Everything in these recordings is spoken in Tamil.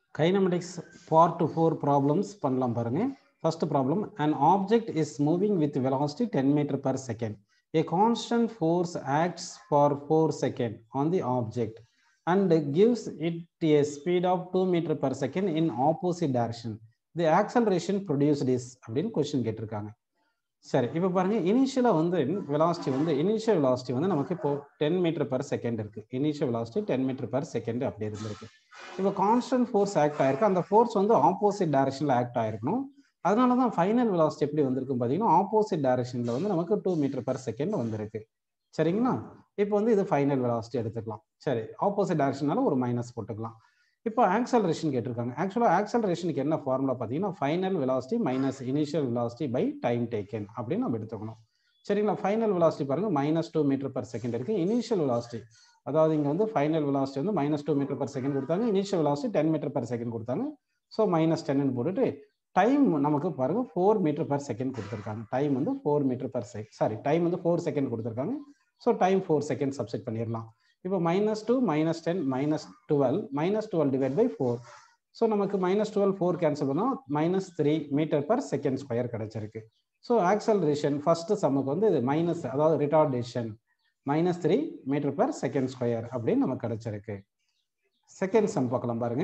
கைனமெட்டிக்ஸ் பார்ட் ஃபோர் ப்ராப்ளம்ஸ் பண்ணலாம் பாருங்க first problem an object is moving with velocity ten metre per second a constant force acts for 4 second on the object and gives it a speed of 2 meter per second in opposite direction the acceleration produced is அப்படின்னு கொஸ்டின் கேட்டிருக்காங்க சரி இப்போ பாருங்க இனிஷியலா வந்து வெலாசிட்டி வந்து இனிஷியல் வெலாசிட்டி வந்து நமக்கு இப்போ டென் மீட்டர் பர் செகண்ட் இருக்கு initial velocity ten metre per second அப்படி இருந்திருக்கு இப்போ கான்ஸ்டன்ட் ஃபோர்ஸ் ஆக்ட் ஆயிருக்கு அந்த ஃபோர்ஸ் வந்து ஆப்போசிட் டைரக்ஷன்ல ஆக்ட் ஆயிருக்கணும் அதனால தான் ஃபைனல் வெலாசிட்டி எப்படி வந்திருக்கும் பார்த்தீங்கன்னா ஆப்போசிட் டைரக்ஷன்ல வந்து நமக்கு டூ மீட்டர் பர் செகண்ட் வந்திருக்கு சரிங்களா இப்போ வந்து இது ஃபைனல் வெலாசிட்டி எடுத்துக்கலாம் சரி ஆப்போசிட் டைரக்ஷனால ஒரு மைனஸ் போட்டுக்கலாம் இப்போ ஆக்சலரேஷன் கேட்டிருக்காங்க ஆக்சுவலாக ஆக்சலரேஷனுக்கு என்ன ஃபார்முலா பார்த்தீங்கன்னா final velocity minus initial velocity by time taken அப்படின்னு நம்ம எடுத்துக்கணும் சரிங்களா ஃபைனல் வெலாசிட்டி பாருங்க minus two metre per second இருக்கு இனிஷியல் வெலாசிட்டி அதாவது இங்கே வந்து ஃபைனல் வெலாசிட்டி வந்து minus two metre per second கொடுத்தாங்க initial velocity ten metre per second கொடுத்தாங்க ஸோ மைனஸ் டென்னு போட்டுட்டு டைம் நமக்கு பாருங்க ஃபோர் மீட்டர் பர் செகண்ட் கொடுத்துருக்காங்க டைம் வந்து four metre per second sorry time வந்து ஃபோர் செகண்ட் கொடுத்துருக்காங்க ஸோ டைம் ஃபோர் செகண்ட் சப்ஸ்ட் பண்ணிடலாம் இப்போ minus two minus ten minus twelve minus twelve divide by four so நமக்கு மைனஸ் டுவெல் ஃபோர் கேன்சல் பண்ணால் minus three metre per second square கிடைச்சிருக்கு ஸோ ஆக்சலரேஷன் ஃபர்ஸ்ட் சம்முக்கு வந்து இது மைனஸ் அதாவது retardation minus three metre per second square அப்படின்னு நமக்கு கிடைச்சிருக்கு செகண்ட் சம் பார்க்கலாம் பாருங்க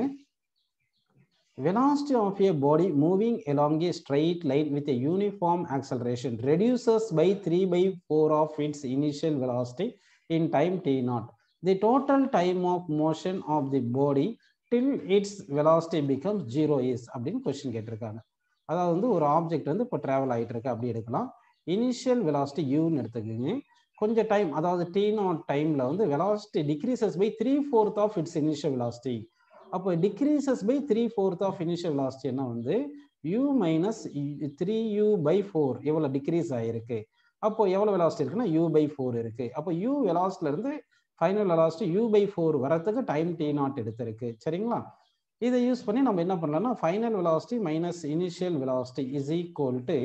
velocity of a body moving along a straight line with a uniform acceleration reduces by 3 by 4 of its initial velocity in time t naught. The total time of motion of the body till its velocity becomes zero is அப்படின்னு கொஸ்டின் கேட்டிருக்காங்க அதாவது வந்து ஒரு ஆப்ஜெக்ட் வந்து இப்போ ட்ராவல் ஆகிட்டு இருக்கு அப்படி எடுக்கலாம் இனிஷியல் வெலாசிட்டி யூன்னு எடுத்துக்கோங்க கொஞ்சம் டைம் அதாவது டி நாட் டைம்ல வந்து velocity decreases by three fourth of its initial velocity அப்போ decreases by three fourth of initial வெலாசிட்டினா வந்து u minus three u by four எவ்வளோ டிக்ரீஸ் ஆகிருக்கு அப்போ எவ்வளோ வெலாசிட்டி இருக்குன்னா யூ பை ஃபோர் இருக்கு அப்போ யூ வெலாசிட்டில இருந்து final velocity u by four வரத்துக்கு டைம் டி நாட் எடுத்திருக்கு சரிங்களா இதை யூஸ் பண்ணி நம்ம என்ன பண்ணலாம்னா final velocity minus initial velocity is equal to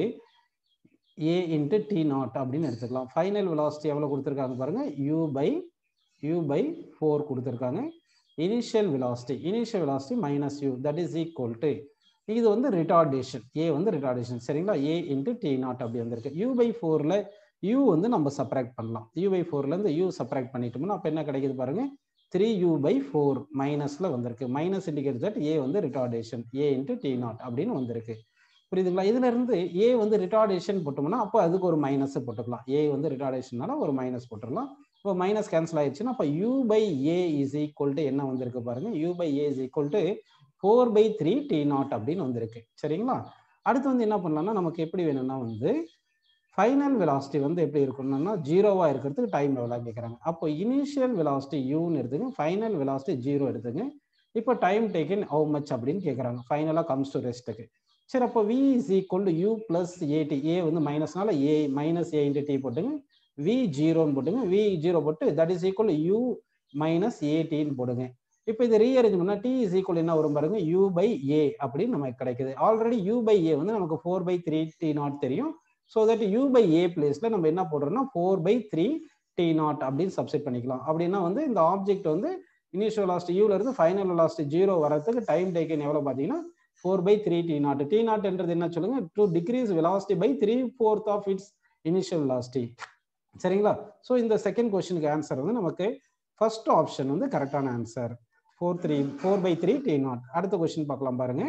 a into t naught அப்படின்னு எடுத்துக்கலாம் ஃபைனல் வெலாசிட்டி எவ்வளோ கொடுத்துருக்காங்க பாருங்க u by u by four கொடுத்துருக்காங்க initial velocity initial velocity minus u that is equal to இது வந்து ரிட்டார்டேஷன் ஏ வந்து ரிட்டார்டேஷன் சரிங்களா ஏ இன்ட்டு டி நாட் அப்படி வந்திருக்கு யூ பை ஃபோரில் யூ வந்து நம்ம சப்ராக்ட் பண்ணலாம் யூ பை ஃபோர்லேருந்து யூ சப்ராக்ட் பண்ணிட்டோம்னா அப்போ என்ன கிடைக்குது பாருங்க த்ரீ யூ பை ஃபோர் மைனஸில் வந்திருக்கு மைனஸ் இண்டிகேட் தட் ஏ வந்து retardation a into t naught அப்படின்னு வந்திருக்கு புரியுதுங்களா இதுல இருந்து ஏ வந்து ரிட்டார்டேஷன் போட்டோம்னா அப்போ அதுக்கு ஒரு மைனஸ் போட்டுக்கலாம் ஏ வந்து ரிட்டார்டேஷனால ஒரு மைனஸ் போட்டுடலாம் இப்போ மைனஸ் கேன்சல் ஆயிடுச்சுன்னா அப்போ u by a is equal to என்ன வந்திருக்கு பாருங்க u by a is equal to four by three t naught அப்படின்னு வந்திருக்கு சரிங்களா அடுத்து வந்து என்ன பண்ணலாம்னா நமக்கு எப்படி வேணும்னா வந்து ஃபைனல் வெலாசிட்டி வந்து எப்படி இருக்கணும்னா ஜீரோவா இருக்கிறதுக்கு டைம் எவ்வளோ கேட்குறாங்க அப்போ இனிஷியல் வெலாசிட்டி யூன்னு எடுத்துங்க ஃபைனல் வெலாசிட்டி ஜீரோ எடுத்துங்க இப்போ டைம் டேக்கன் ஹவு மச் அப்படின்னு கேட்குறாங்க ஃபைனலாக கம்ஸ் டு ரெஸ்ட்டுக்கு சரி அப்போ v is equal to u plus a t a வந்து மைனஸ்னால a minus a into t போட்டுங்க வி ஜீரோன்னு போட்டுங்க வி ஜீரோ போட்டு that is equal u minus ஏடின்னு போடுங்க இப்போ இது ரீஅரேஞ்ச் பண்ணா டி இஸ் ஈக்குவல் என்ன வரும் பாருங்க யூ பை ஏ அப்படின்னு நமக்கு கிடைக்குது ஆல்ரெடி யூ பை ஏ வந்து நமக்கு four by three t naught தெரியும் so that u by a பிளேஸ்ல நம்ம என்ன போடுறோம்னா four by three t naught அப்படின்னு சப்ஸ்ட் பண்ணிக்கலாம் அப்படின்னா வந்து இந்த ஆப்ஜெக்ட் வந்து இனிஷியல் லாஸ்ட் யூல இருந்து ஃபைனல் லாஸ்ட் ஜீரோ வரதுக்கு டைம் டேக்கன் எவ்வளோ பார்த்தீங்கன்னா four by three t naught t நாட்ன்றது என்ன சொல்லுங்க to decrease velocity by three fourth of its initial velocity சரிங்களா ஸோ இந்த செகண்ட் கொஸ்டினுக்கு ஆன்சர் வந்து நமக்கு ஃபர்ஸ்ட் ஆப்ஷன் வந்து கரெக்டான answer four three four by three t naught அடுத்த கொஸ்டின் பார்க்கலாம் பாருங்க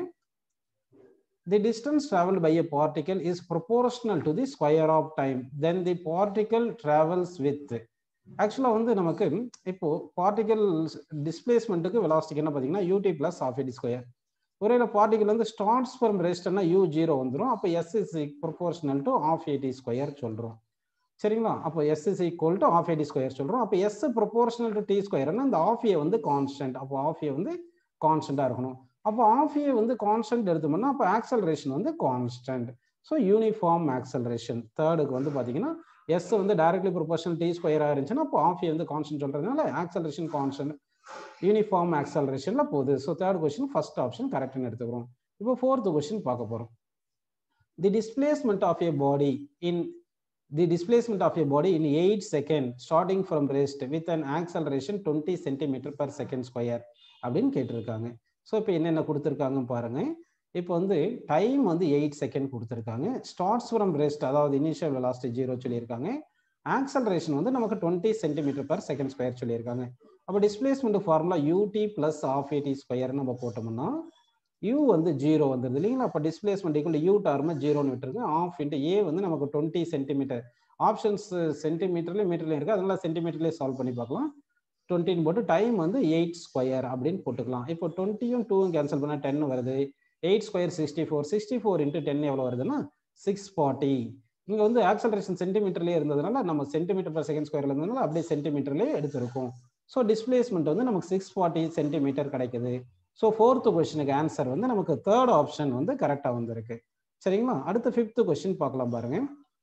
the distance travel by a particle is proportional to the square of time then the particle travels with ஆக்சுவலாக வந்து நமக்கு இப்போ பார்ட்டிகல் டிஸ்பிளேஸ்மெண்ட்டுக்கு வெலாஸ்டிக் என்ன பார்த்தீங்கன்னா u t plus half a t square ஒரேல பார்ட்டிகல் வந்து ஸ்டார்ட்ஸ் ஃப்ரம் ரெஸ்ட்னா யூ ஜீரோ வந்துடும் அப்போ S is proportional to half a t square சொல்கிறோம் சரிங்களா அப்போ S is equal to half a t square சொல்கிறோம் அப்போ எஸ் ப்ரொபோர்ஷனல் டு டி ஸ்கொயர்னா இந்த ஆஃப் ஏ வந்து கான்ஸ்டன்ட் அப்போ ஆஃப் ஏ வந்து கான்ஸ்டண்ட்டாக இருக்கணும் அப்போ ஆஃப் ஏ வந்து கான்ஸ்டன்ட் எடுத்தோம்னா அப்போ ஆக்சலரேஷன் வந்து கான்ஸ்டன்ட் ஸோ யூனிஃபார்ம் ஆக்சலரேஷன் தேர்டுக்கு வந்து பார்த்தீங்கன்னா எஸ் வந்து டைரக்ட்லி ப்ரொபோர்ஷனல் டி ஸ்கொயராக இருந்துச்சுன்னா அப்போ ஆஃப் ஏ வந்து கான்ஸ்டன்ட் சொல்கிறதுனால ஆக்சலரேஷன் கான்ஸ்டன்ட் யூனிஃபார்ம் ஆக்சலரேஷனில் போகுது so third question first option கரெக்ட்னு எடுத்துக்கிறோம் இப்போ ஃபோர்த் கொஸ்டின் பார்க்க போகிறோம் the displacement of a body in the displacement of a body in 8 seconds starting from rest with an acceleration 20 centimeter per second square அப்படின்னு கேட்டிருக்காங்க ஸோ இப்போ என்னென்ன கொடுத்துருக்காங்க பாருங்க இப்போ வந்து டைம் வந்து எயிட் செகண்ட் கொடுத்துருக்காங்க ஸ்டார்ட்ஸ் ஃப்ரம் ரெஸ்ட் அதாவது இனிஷியல் வெலாசிட்டி ஜீரோ சொல்லியிருக்காங்க ஆக்சலரேஷன் வந்து நமக்கு twenty centimetre per second square சொல்லியிருக்காங்க அப்போ displacement formula u t plus half a t square நம்ம போட்டோம்னா யூ வந்து ஜீரோ வந்துருது இல்லைங்களா அப்போ டிஸ்பிளேஸ்மெண்ட் ஈக்குவல் யூ டார்ம ஜீரோன்னு விட்டுருக்கு ஆஃப் இன்ட்டு ஏ வந்து நமக்கு டுவெண்ட்டி சென்டிமீட்டர் ஆப்ஷன்ஸ் சென்டிமீட்டர்லேயும் மீட்டர்லேயும் இருக்குது அதனால சென்டிமீட்டர்லேயே சால்வ் பண்ணி பார்க்கலாம் டுவெண்ட்டின்னு போட்டு டைம் வந்து எயிட் ஸ்கொயர் அப்படின்னு போட்டுக்கலாம் இப்போ டுவெண்ட்டியும் டூவும் கேன்சல் பண்ணால் டென் வருது eight square sixty four sixty four into ten எவ்வளோ வருதுன்னா சிக்ஸ் ஃபார்ட்டி இங்கே வந்து ஆக்சலரேஷன் சென்டிமீட்டர்லேயே இருந்ததுனால நம்ம சென்டிமீட்டர் பர் செகண்ட் ஸ்கொயர்ல இருந்ததுனால அப்படியே சென்டிமீட்டர்லேயே எடுத்திருக்கோம் ஸோ டிஸ்பிளேஸ்மெண்ட் வந்து நமக்கு சிக்ஸ் ஃபார்ட்டி சென்டிமீட்டர் கிடைக்குது ஸோ ஃபோர்த்து கொஸ்டினுக்கு ஆன்சர் வந்து நமக்கு தேர்ட் ஆப்ஷன் வந்து கரெக்டாக வந்திருக்கு சரிங்களா அடுத்த ஃபிஃப்த் கொஸ்டின் பார்க்கலாம் பாருங்க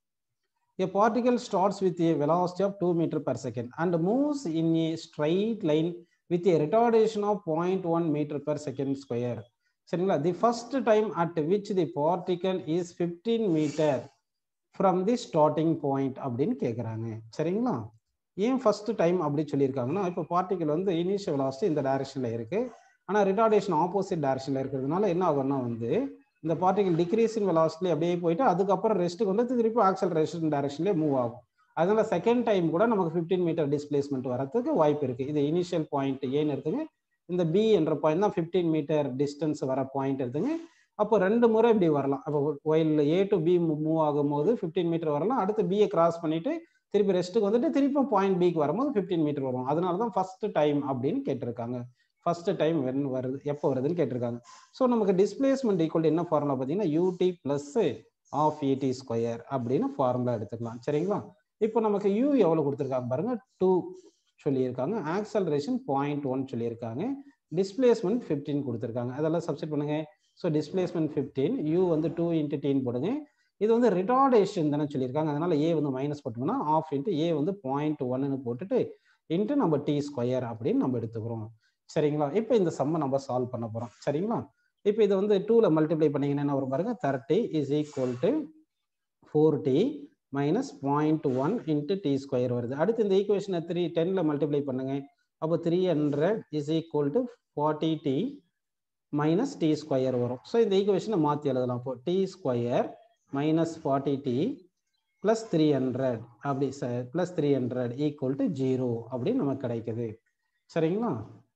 A particle starts with a velocity of 2 meter per second and moves in a straight line with a retardation of 0.1 meter per second square. சரிங்களா the first time at which the particle is fifteen metre from the starting point அப்படின்னு கேட்குறாங்க சரிங்களா ஏன் ஃபர்ஸ்ட் டைம் அப்படி சொல்லியிருக்காங்கன்னா இப்போ பார்ட்டிகல் வந்து இனிஷியல் வெலாசிட்டி இந்த டைரக்ஷனில் இருக்கு ஆனால் ரிட்டார்டேஷன் ஆப்போசிட் டைரக்ஷனில் இருக்கிறதுனால என்ன ஆகும்னா வந்து இந்த பார்ட்டிகல் டிக்ரீஸிங் வெலாசிட்டி அப்படியே போயிட்டு அதுக்கப்புறம் ரெஸ்ட்டுக்கு வந்து திருப்பி ஆக்சலரேஷன் டைரக்ஷன்லேயே மூவ் ஆகும் அதனால செகண்ட் டைம் கூட நமக்கு ஃபிஃப்டீன் மீட்டர் டிஸ்பிளேஸ்மெண்ட் வரதுக்கு வாய்ப்பு இருக்கு இது இனிஷியல் பாயிண்ட் ஏன்னு எடுத்துங்க இந்த பி என்ற பாயிண்ட் தான் ஃபிஃப்டீன் மீட்டர் டிஸ்டன்ஸ் வர பாயிண்ட் எடுத்துங்க அப்போ ரெண்டு முறை இப்படி வரலாம் அப்போ while A to B move ஆகும்போது ஃபிஃப்டீன் மீட்டர் வரலாம் அடுத்து பியை கிராஸ் பண்ணிட்டு திருப்பி ரெஸ்ட்டுக்கு வந்துட்டு திருப்பி பாயிண்ட் பிக்கு வரும்போது ஃபிஃப்டீன் மீட்டர் வரும் அதனால தான் ஃபர்ஸ்ட் டைம் அப்படின்னு கேட்டிருக்காங்க ஃபர்ஸ்ட் டைம் வென் வருது எப்போ வருதுன்னு கேட்டிருக்காங்க ஸோ நமக்கு டிஸ்பிளேஸ்மெண்ட் ஈக்குவல் என்ன ஃபார்முலா பார்த்தீங்கன்னா u t plus half a t square அப்படின்னு ஃபார்முலா எடுத்துக்கலாம் சரிங்களா இப்போ நமக்கு யூ எவ்வளோ கொடுத்துருக்காங்க பாருங்க டூ சொல்லியிருக்காங்க ஆக்சலரேஷன் பாயிண்ட் ஒன் சொல்லியிருக்காங்க டிஸ்பிளேஸ்மெண்ட் ஃபிஃப்டீன் கொடுத்துருக்காங்க அதெல்லாம் சப்ஸ்டிட் பண்ணுங்க ஸோ டிஸ்பிளேஸ்மெண்ட் ஃபிஃப்டீன் யூ வந்து டூ இன்ட்டு டீன் போடுங்க இது வந்து ரிட்டார்டேஷன் தானே சொல்லியிருக்காங்க அதனால ஏ வந்து மைனஸ் போட்டோம்னா ஆஃப் இன்ட்டு ஏ வந்து பாயிண்ட் ஒன்னு போட்டுட்டு இன்ட்டு நம்ம டி ஸ்கொயர் அப்படின்னு நம்ம எடுத்துக்கிறோம் சரிங்களா இப்போ இந்த சம்மை நம்ம சால்வ் பண்ண போகிறோம் சரிங்களா இப்போ இதை வந்து டூவில் மல்டிப்ளை பண்ணிங்கன்னா என்ன வரும் பாருங்க thirty is equal to four t minus point one into t square வருது அடுத்து இந்த ஈக்குவேஷனை த்ரீ டென்னில் மல்டிப்ளை பண்ணுங்க அப்போ three hundred is equal to forty t minus t square வரும் ஸோ இந்த ஈக்குவேஷனை மாற்றி எழுதலாம் இப்போ t square minus forty t plus three hundred அப்படி sir plus three hundred equal to zero அப்படின்னு நமக்கு கிடைக்குது சரிங்களா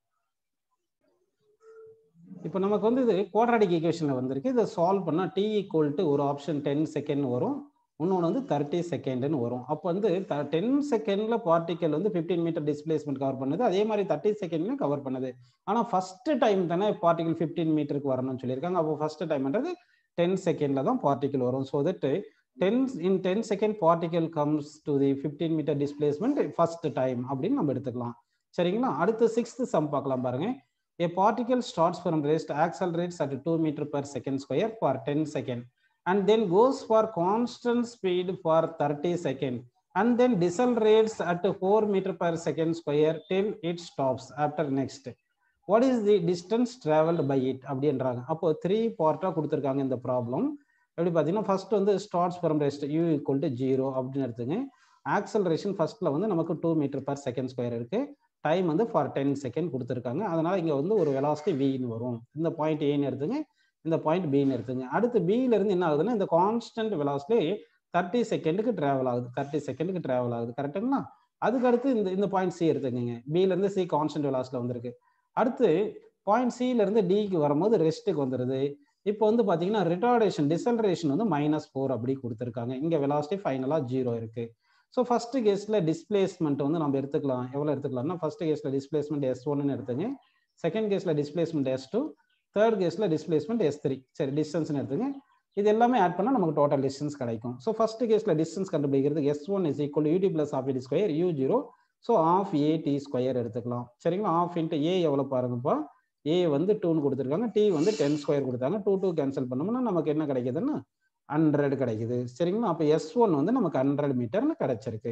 இப்போ நமக்கு வந்து இது குவாட்ராடிக் ஈக்குவேஷனில் வந்திருக்கு இதை சால்வ் பண்ணால் டி ஈக்குவல் டு ஒரு ஆப்ஷன் டென் செகண்ட் வரும் இன்னொன்று வந்து தேர்ட்டி செகண்ட்னு வரும் அப்போ வந்து டென் செகண்டில் பார்ட்டிக்கல் வந்து ஃபிஃப்டீன் மீட்டர் டிஸ்பிளேஸ்மெண்ட் கவர் பண்ணுது அதே மாதிரி தேர்ட்டி செகண்ட்லையும் கவர் பண்ணுது ஆனால் ஃபர்ஸ்ட் டைம் தானே பார்ட்டிகல் ஃபிஃப்டீன் மீட்டருக்கு வரணும்னு சொல்லியிருக்காங்க அப்போ ஃபர்ஸ்ட் டைம்ன்றது டென் செகண்டில் தான் பார்ட்டிகல் வரும் so that ten in ten second particle comes to the fifteen metre displacement first time அப்படின்னு நம்ம எடுத்துக்கலாம் சரிங்களா அடுத்து சிக்ஸ்த் சம் பார்க்கலாம் பாருங்க A particle starts from rest, accelerates at 2 meter per second square for 10 second, and then goes for constant speed for 30 second, and then decelerates at 4 meter per second square till it stops after next. What is the distance traveled by it? அப்படின்றாங்க அப்போ த்ரீ பார்ட்டாக கொடுத்துருக்காங்க இந்த ப்ராப்ளம் எப்படி பார்த்தீங்கன்னா ஃபர்ஸ்ட் வந்து starts from rest you equal to zero அப்படின்னு எடுத்துங்க ஆக்சலரேஷன் ஃபர்ஸ்ட்ல வந்து நமக்கு two metre per second square இருக்கு டைம் வந்து ஃபார் டென் செகண்ட் கொடுத்துருக்காங்க அதனால இங்கே வந்து ஒரு வெலாசிட்டி வின்னு வரும் இந்த பாயிண்ட் ஏன்னு எடுத்துங்க இந்த பாயிண்ட் பின்னு எடுத்துங்க அடுத்து பியில இருந்து என்ன ஆகுதுன்னா இந்த கான்ஸ்டன்ட் வெலாசிட்டி தேர்ட்டி செகண்டுக்கு டிராவல் ஆகுது தேர்ட்டி செகண்டுக்கு டிராவல் ஆகுது கரெக்டுங்களா அதுக்கு அடுத்து இந்த இந்த பாயிண்ட் சி எடுத்துக்கோங்க பில இருந்து சி கான்ஸ்டன்ட் வெலாசிட்டியில் வந்திருக்கு அடுத்து பாயிண்ட் சில இருந்து டிக்கு வரும்போது ரெஸ்ட்டுக்கு வந்துடுது இப்போ வந்து பார்த்தீங்கன்னா ரிட்டார்டேஷன் டிசல்ரேஷன் வந்து மைனஸ் ஃபோர் அப்படி கொடுத்துருக்காங்க இங்கே வெலாசிட்டி ஃபைனலாக ஜீரோ இருக்கு ஸோ ஃபர்ஸ்ட் கேஸில் டிஸ்பிளேஸ்மெண்ட் வந்து நம்ம எடுத்துக்கலாம் எவ்வளோ எடுத்துக்கலாம்னா ஃபர்ஸ்ட் கேஸில் டிஸ்பிளேஸ்மெண்ட் எஸ் ஒன்னு எடுத்துங்க செகண்ட் கேஸில் டிஸ்பிளேஸ்மெண்ட் எஸ் டூ தேர்ட் கேஸில் டிஸ்பிளேஸ்மெண்ட் எஸ் த்ரீ சரி டிஸ்டன்ஸ்னு எடுத்துங்க இது எல்லாமே ஆட் பண்ணால் நமக்கு டோட்டல் டிஸ்டன்ஸ் கிடைக்கும் ஸோ ஃபர்ஸ்ட் கேஸில் டிஸ்டன்ஸ் கண்டுபிடிக்கிறது s one is equal u t plus half t square u zero so half a t square எடுத்துக்கலாம் சரிங்களா ஆஃப் இன்ட்டு ஏ எவ்வளோ பாருங்கப்பா ஏ வந்து டூன்னு கொடுத்துருக்காங்க டி வந்து டென் ஸ்கொயர் கொடுத்தாங்க டூ டூ கேன்சல் பண்ணோம்னா நமக்கு என்ன கிடைக்குதுன்னா ஹண்ட்ரட் கிடைக்குது சரிங்களா அப்போ எஸ் ஒன் வந்து நமக்கு ஹண்ட்ரட் மீட்டர்னு கிடைச்சிருக்கு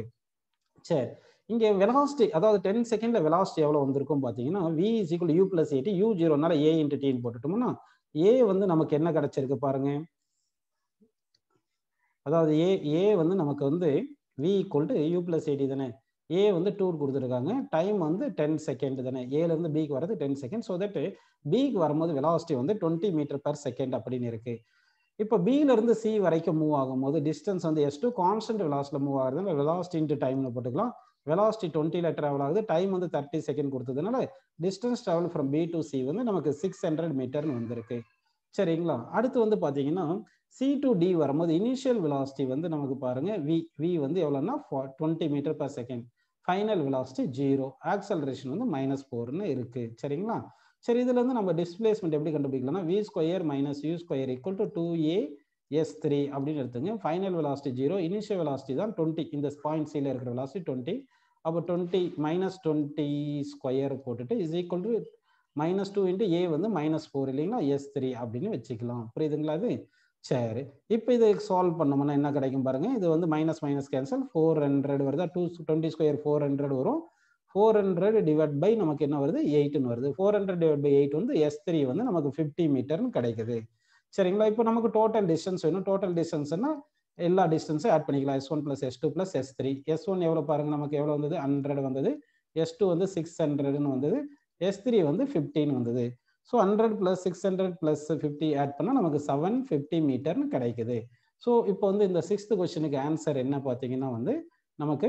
சரி இங்கே வெலாசிட்டி அதாவது டென் செகண்ட்ல வெலாசிட்டி எவ்வளோ வந்திருக்கும் பார்த்தீங்கன்னா v is equal u plus a t u ஜீரோனால ஏ இன்ட்டு டின்னு போட்டுட்டோம்னா ஏ வந்து நமக்கு என்ன கிடைச்சிருக்கு பாருங்க அதாவது ஏ ஏ வந்து நமக்கு வந்து v equal to u plus a t தானே ஏ வந்து டூ கொடுத்துருக்காங்க டைம் வந்து டென் செகண்ட் தானே ஏலேருந்து பிக்கு வரது டென் செகண்ட் ஸோ தட் பிக்கு வரும்போது வெலாசிட்டி வந்து டுவெண்ட்டி மீட்டர் பர் செகண்ட் அப்படின்னு இருக்கு இப்போ பியிலிருந்து சி வரைக்கும் மூவ் ஆகும்போது டிஸ்டன்ஸ் வந்து எஸ் டூ கான்ஸ்டன்ட் வெலாசிட்டியில் மூவ் ஆகுது வெலாசிட்டி இன்ட்டு டைம்னு போட்டுக்கலாம் வெலாசிட்டி டுவெண்ட்டியில் ட்ராவல் ஆகுது டைம் வந்து தேர்ட்டி செகண்ட் கொடுத்ததுனால distance travel from B to C வந்து நமக்கு சிக்ஸ் ஹண்ட்ரட் மீட்டர்னு வந்திருக்கு சரிங்களா அடுத்து வந்து பார்த்தீங்கன்னா சி டு டி வரும்போது இனிஷியல் வெலாசிட்டி வந்து நமக்கு பாருங்க வி வி வந்து எவ்வளோன்னா twenty metre per second final velocity zero acceleration வந்து மைனஸ் ஃபோர்னு இருக்கு சரிங்களா சரி இதுல இருந்து நம்ம டிஸ்பிளேஸ்மெண்ட் எப்படி கண்டுபிடிக்கலாம்னா v square minus you square equal to two a s three அப்படின்னு எடுத்துங்க final velocity zero initial velocity தான் டுவெண்ட்டி இந்த பாயிண்ட் சியில் இருக்கிற வெலாசிட்டி டுவெண்ட்டி அப்போ டுவெண்ட்டி மைனஸ் டுவெண்ட்டி ஸ்கொயர் போட்டுட்டு is equal to minus two into a வந்து மைனஸ் ஃபோர் இல்லைங்களா எஸ் த்ரீ அப்படின்னு வச்சுக்கலாம் புரியுதுங்களா அது சரி இப்போ இதை சால்வ் பண்ணோம்னா என்ன கிடைக்கும் பாருங்க இது வந்து minus minus cancel four hundred வருதா two twenty square four hundred வரும் ஃபோர் ஹண்ட்ரட் டிவைட் பை நமக்கு என்ன வருது எயிட்னு வருது four hundred divide by eight வந்து எஸ் த்ரீ வந்து நமக்கு ஃபிஃப்டி மீட்டர்னு கிடைக்குது சரிங்களா இப்போ நமக்கு டோட்டல் டிஸ்டன்ஸ் வேணும் டோட்டல் டிஸ்டன்ஸ்னா எல்லா டிஸ்டன்ஸும் ஆட் பண்ணிக்கலாம் s one plus S two plus S three s one எவ்வளோ பாருங்க நமக்கு எவ்வளோ வந்தது ஹண்ட்ரட் வந்தது எஸ் டூ வந்து சிக்ஸ் ஹண்ட்ரட்னு வந்தது எஸ் த்ரீ வந்து ஃபிஃப்டின் வந்தது so hundred plus six hundred plus fifty add பண்ணால் நமக்கு செவன் ஃபிஃப்டி மீட்டர்னு கிடைக்குது ஸோ இப்போ வந்து இந்த சிக்ஸ்த் கொஸ்டினுக்கு ஆன்சர் என்ன பார்த்தீங்கன்னா வந்து நமக்கு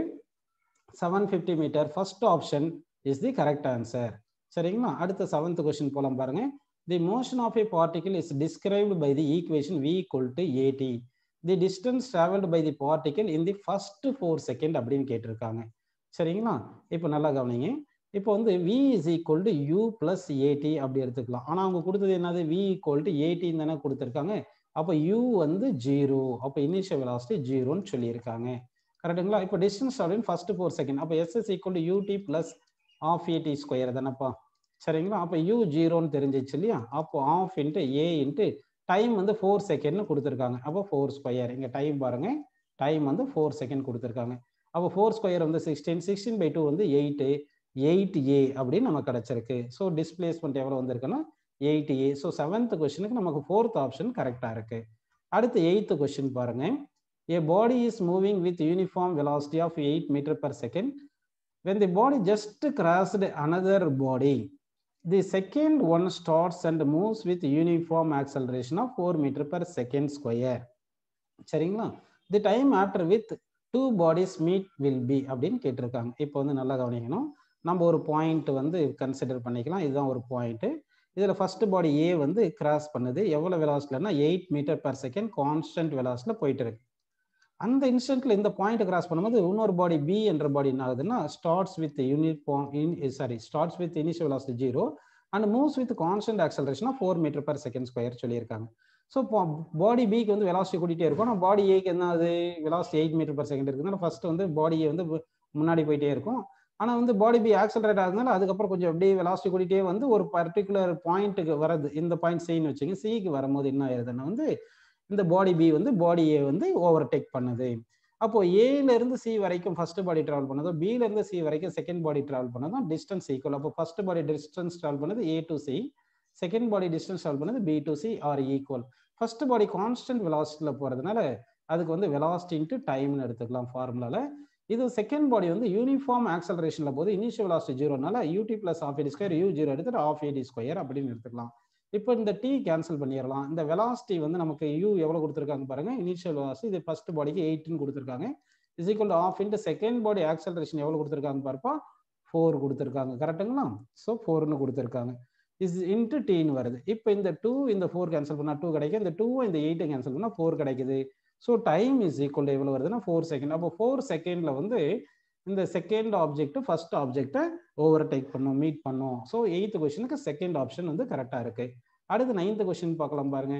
seven fifty metre first option is the correct answer சரிங்களா அடுத்த செவன்த் கொஸ்டின் போலாம் பாருங்க the motion of a particle is described by the equation v equal to a t the distance travelled by the particle in the first four second அப்படின்னு கேட்டிருக்காங்க சரிங்களா இப்போ நல்லா கவனிங்க இப்போ வந்து v is equal to u plus a t அப்படி எடுத்துக்கலாம் ஆனால் அவங்க கொடுத்தது என்னது வி ஈக்குவல் டு ஏடின்னு தானே கொடுத்துருக்காங்க அப்போ யூ வந்து ஜீரோ அப்போ இனிஷியல் வெலாசிட்டி ஜீரோன்னு சொல்லியிருக்காங்க கரெக்டுங்களா இப்போ டிஸ்டன்ஸ் அப்படின்னு ஃபர்ஸ்ட் ஃபோர் செகண்ட் அப்போ S is equal to u t plus half a t square தானேப்பா சரிங்களா அப்போ யூ ஜீரோன்னு தெரிஞ்சிச்சு இல்லையா அப்போ ஆஃப் இன்ட்டு ஏ இன்ட்டு டைம் வந்து ஃபோர் செகண்ட்னு கொடுத்துருக்காங்க அப்போ ஃபோர் ஸ்கொயர் இங்கே டைம் பாருங்க டைம் வந்து ஃபோர் செகண்ட் கொடுத்துருக்காங்க அப்போ ஃபோர் ஸ்கொயர் வந்து சிக்ஸ்டீன் சிக்ஸ்டீன் பை டூ வந்து எயிட்டு எயிட் ஏ அப்படின்னு நமக்கு கிடைச்சிருக்கு ஸோ டிஸ்பிளேஸ்மெண்ட் எவ்வளோ வந்திருக்குன்னா எயிட் ஏ ஸோ செவன்த் கொஸ்டினுக்கு நமக்கு ஃபோர்த் ஆப்ஷன் கரெக்டாக இருக்கு அடுத்து எயித்து கொஸ்டின் பாருங்க a body is moving with uniform velocity of eight metre per second when the body just crossed another body the second one starts and moves with uniform acceleration of 4 meter per second square சரிங்களா the time after with two bodies meet will be அப்படின்னு கேட்டிருக்காங்க இப்போ வந்து நல்லா கவனிக்கணும் நம்ம ஒரு பாயிண்ட் வந்து கன்சிடர் பண்ணிக்கலாம் இதுதான் ஒரு பாயிண்ட் இதில் ஃபர்ஸ்ட் பாடி ஏ வந்து கிராஸ் பண்ணுது எவ்வளோ வெலாசிட்டிலன்னா eight metre per second constant வெலாசிட்டியில் போயிட்டு இருக்கு அந்த இன்ஸ்டன்ட்ல இந்த பாயிண்ட் கிராஸ் பண்ணும்போது இன்னொரு பாடி பி என்ற பாடி என்ன ஆகுதுன்னா starts with uniform in sorry starts with initial velocity zero and moves with constant acceleration four metre per second square சொல்லியிருக்காங்க ஸோ பாடி பிக்கு வந்து வெலாசிட்டி கூட்டிகிட்டே இருக்கும் ஆனால் பாடி ஏக்கு என்ன ஆகுது velocity eight metre per second இருக்குதுனால ஃபர்ஸ்ட் வந்து பாடி ஏ வந்து முன்னாடி போயிட்டே இருக்கும் ஆனால் வந்து பாடி பி ஆக்சலரேட் ஆகுதுனால அதுக்கப்புறம் கொஞ்சம் அப்படியே வெலாசிட்டி கூட்டிகிட்டே வந்து ஒரு பர்டிகுலர் பாயிண்ட்டுக்கு வரது இந்த பாயிண்ட் சின்னு வச்சுங்க சிக்கு வரும்போது என்ன ஆயிருதுன்னா வந்து இந்த பாடி பி வந்து பாடி ஏ வந்து ஓவர் டேக் பண்ணுது அப்போ ஏல இருந்து சி வரைக்கும் ஃபர்ஸ்ட் பாடி டிராவல் பண்ணதோ பில இருந்து சி வரைக்கும் செகண்ட் பாடி டிராவல் பண்ணதும் டிஸ்டன்ஸ் ஈக்குவல் அப்போ ஃபர்ஸ்ட் பாடி டிஸ்டன்ஸ் டிராவல் பண்ணது A to C second body distance travel பண்ணது B to C are equal first body constant வெலாசிட்டியில் போறதுனால அதுக்கு வந்து வெலாசிட்டி இன்ட்டு டைம்னு எடுத்துக்கலாம் ஃபார்முலால இது செகண்ட் பாடி வந்து யூனிஃபார்ம் ஆக்சலரேஷன்ல போது இனிஷியல் வெலாசிட்டி ஜீரோனால u t plus half a t square u zero எடுத்துட்டு ஆஃப் ஏடி ஸ்கொயர் அப்படின்னு எடுத்துக்கலாம் இப்போ இந்த டி கேன்சல் பண்ணிடலாம் இந்த வெலாசிட்டி வந்து நமக்கு யூ எவ்வளோ கொடுத்துருக்காங்க பாருங்க இனிஷியல் வெலாசிட்டி இது ஃபர்ஸ்ட் பாடிக்கு எயிட்டின் கொடுத்துருக்காங்க is equal half into second body acceleration எவ்வளோ கொடுத்துருக்காங்க பாருப்பா ஃபோர் கொடுத்துருக்காங்க கரெக்டுங்களா ஸோ ஃபோர்னு கொடுத்துருக்காங்க இஸ் இன்ட்டு டீன்னு வருது இப்போ இந்த டூ இந்த ஃபோர் கேன்சல் பண்ணால் டூ கிடைக்கும் இந்த டூ இந்த எயிட்டை கேன்சல் பண்ணால் ஃபோர் கிடைக்குது ஸோ டைம் இஸ் ஈக்குவல் எவ்வளோ வருதுன்னா ஃபோர் செகண்ட் அப்போ ஃபோர் செகண்டில் வந்து இந்த செகண்ட் ஆப்ஜெக்ட் ஃபர்ஸ்ட் ஆப்ஜெக்டை ஓவர் டேக் பண்ணும் மீட் பண்ணும் ஸோ எயித்து கொஸ்டினுக்கு செகண்ட் ஆப்ஷன் வந்து கரெக்டாக இருக்கு அடுத்து நைன்த் கொஸ்டின் பார்க்கலாம் பாருங்க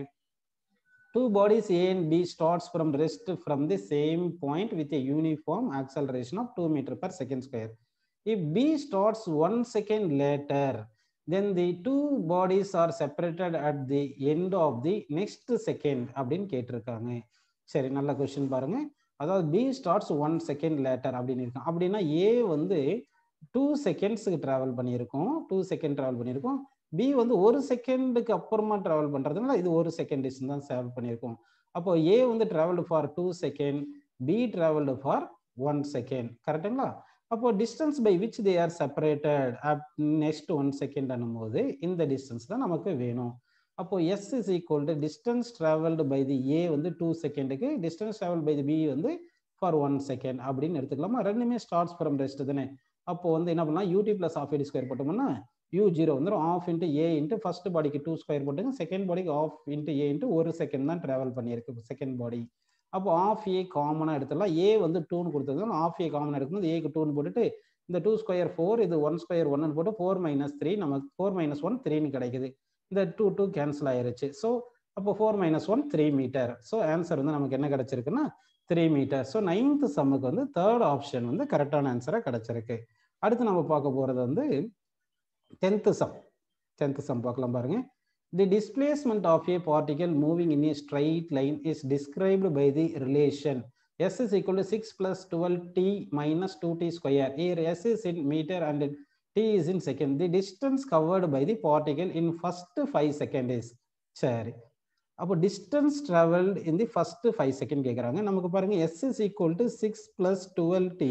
two bodies A and B starts from rest from the same point with a uniform acceleration of two metre per second square if B starts one second later then the two bodies are separated at the end of the next second அப்படின்னு கேட்டிருக்காங்க சரி நல்ல கொஸ்டின் பாருங்க அதாவது B starts one second later அப்படின்னு இருக்கும் அப்படின்னா ஏ வந்து டூ செகண்ட்ஸுக்கு ட்ராவல் பண்ணியிருக்கோம் டூ செகண்ட் ட்ராவல் பண்ணியிருக்கோம் பி வந்து ஒரு செகண்டுக்கு அப்புறமா ட்ராவல் பண்ணுறதுனால இது ஒரு செகண்ட் டிஸ்டன்ஸ் தான் ட்ராவல் பண்ணியிருக்கோம் அப்போ ஏ வந்து travelled for two second B travelled for one second கரெக்டுங்களா அப்போ distance by which they are separated next one second போது இந்த டிஸ்டன்ஸ் தான் நமக்கு வேணும் அப்போ S is equal to distance travelled by the A வந்து டூ செகண்டுக்கு distance travel by the B வந்து ஃபார் ஒன் செகண்ட் அப்படின்னு எடுத்துக்கலாமா ரெண்டுமே ஸ்டார்ட்ஸ் ஃப்ரம் ரெஸ்ட் தானே அப்போ வந்து என்ன பண்ணலாம் u t plus half a t square போட்டோம்னா யூ ஜீரோ வந்துடும் ஆஃப் இன்ட்டு ஏ இன்ட்டு ஃபர்ஸ்ட் பாடிக்கு டூ ஸ்கொயர் போட்டுங்க செகண்ட் பாடிக்கு ஆஃப் இன்ட்டு ஏ இன்ட்டு ஒரு செகண்ட் தான் ட்ராவல் பண்ணியிருக்கு செகண்ட் பாடி அப்போ ஆஃப் ஏ காமனாக எடுத்துடலாம் ஏ வந்து டூன்னு கொடுத்தது ஆஃப் ஏ காமனாக எடுக்கும்போது ஏக்கு டூன்னு போட்டுட்டு இந்த டூ ஸ்கொயர் ஃபோர் இது ஒன் ஸ்கொயர் ஒன்னு போட்டு ஃபோர் மைனஸ் த்ரீ நமக்கு ஃபோர் மைனஸ் ஒன் த்ரீன்னு கிடைக்குது இந்த டூ டூ கேன்சல் ஆயிருச்சு ஸோ அப்போ four minus one three metre so answer வந்து நமக்கு என்ன கிடைச்சிருக்குன்னா த்ரீ மீட்டர் ஸோ நைன்த் சம்முக்கு வந்து தேர்ட் ஆப்ஷன் வந்து கரெக்டான ஆன்சராக கிடைச்சிருக்கு அடுத்து நம்ம பார்க்க போகிறது வந்து டென்த்து சம் டென்த்து சம் பார்க்கலாம் பாருங்க the displacement of a particle moving in a straight line is described by the relation s is equal to 6 plus 12t minus 2t square. Here s is in meter and t is in second. The distance covered by the particle in first 5 second is சரி அப்போ distance travelled in the first five second கேட்குறாங்க நமக்கு பாருங்க S is equal to six plus twelve t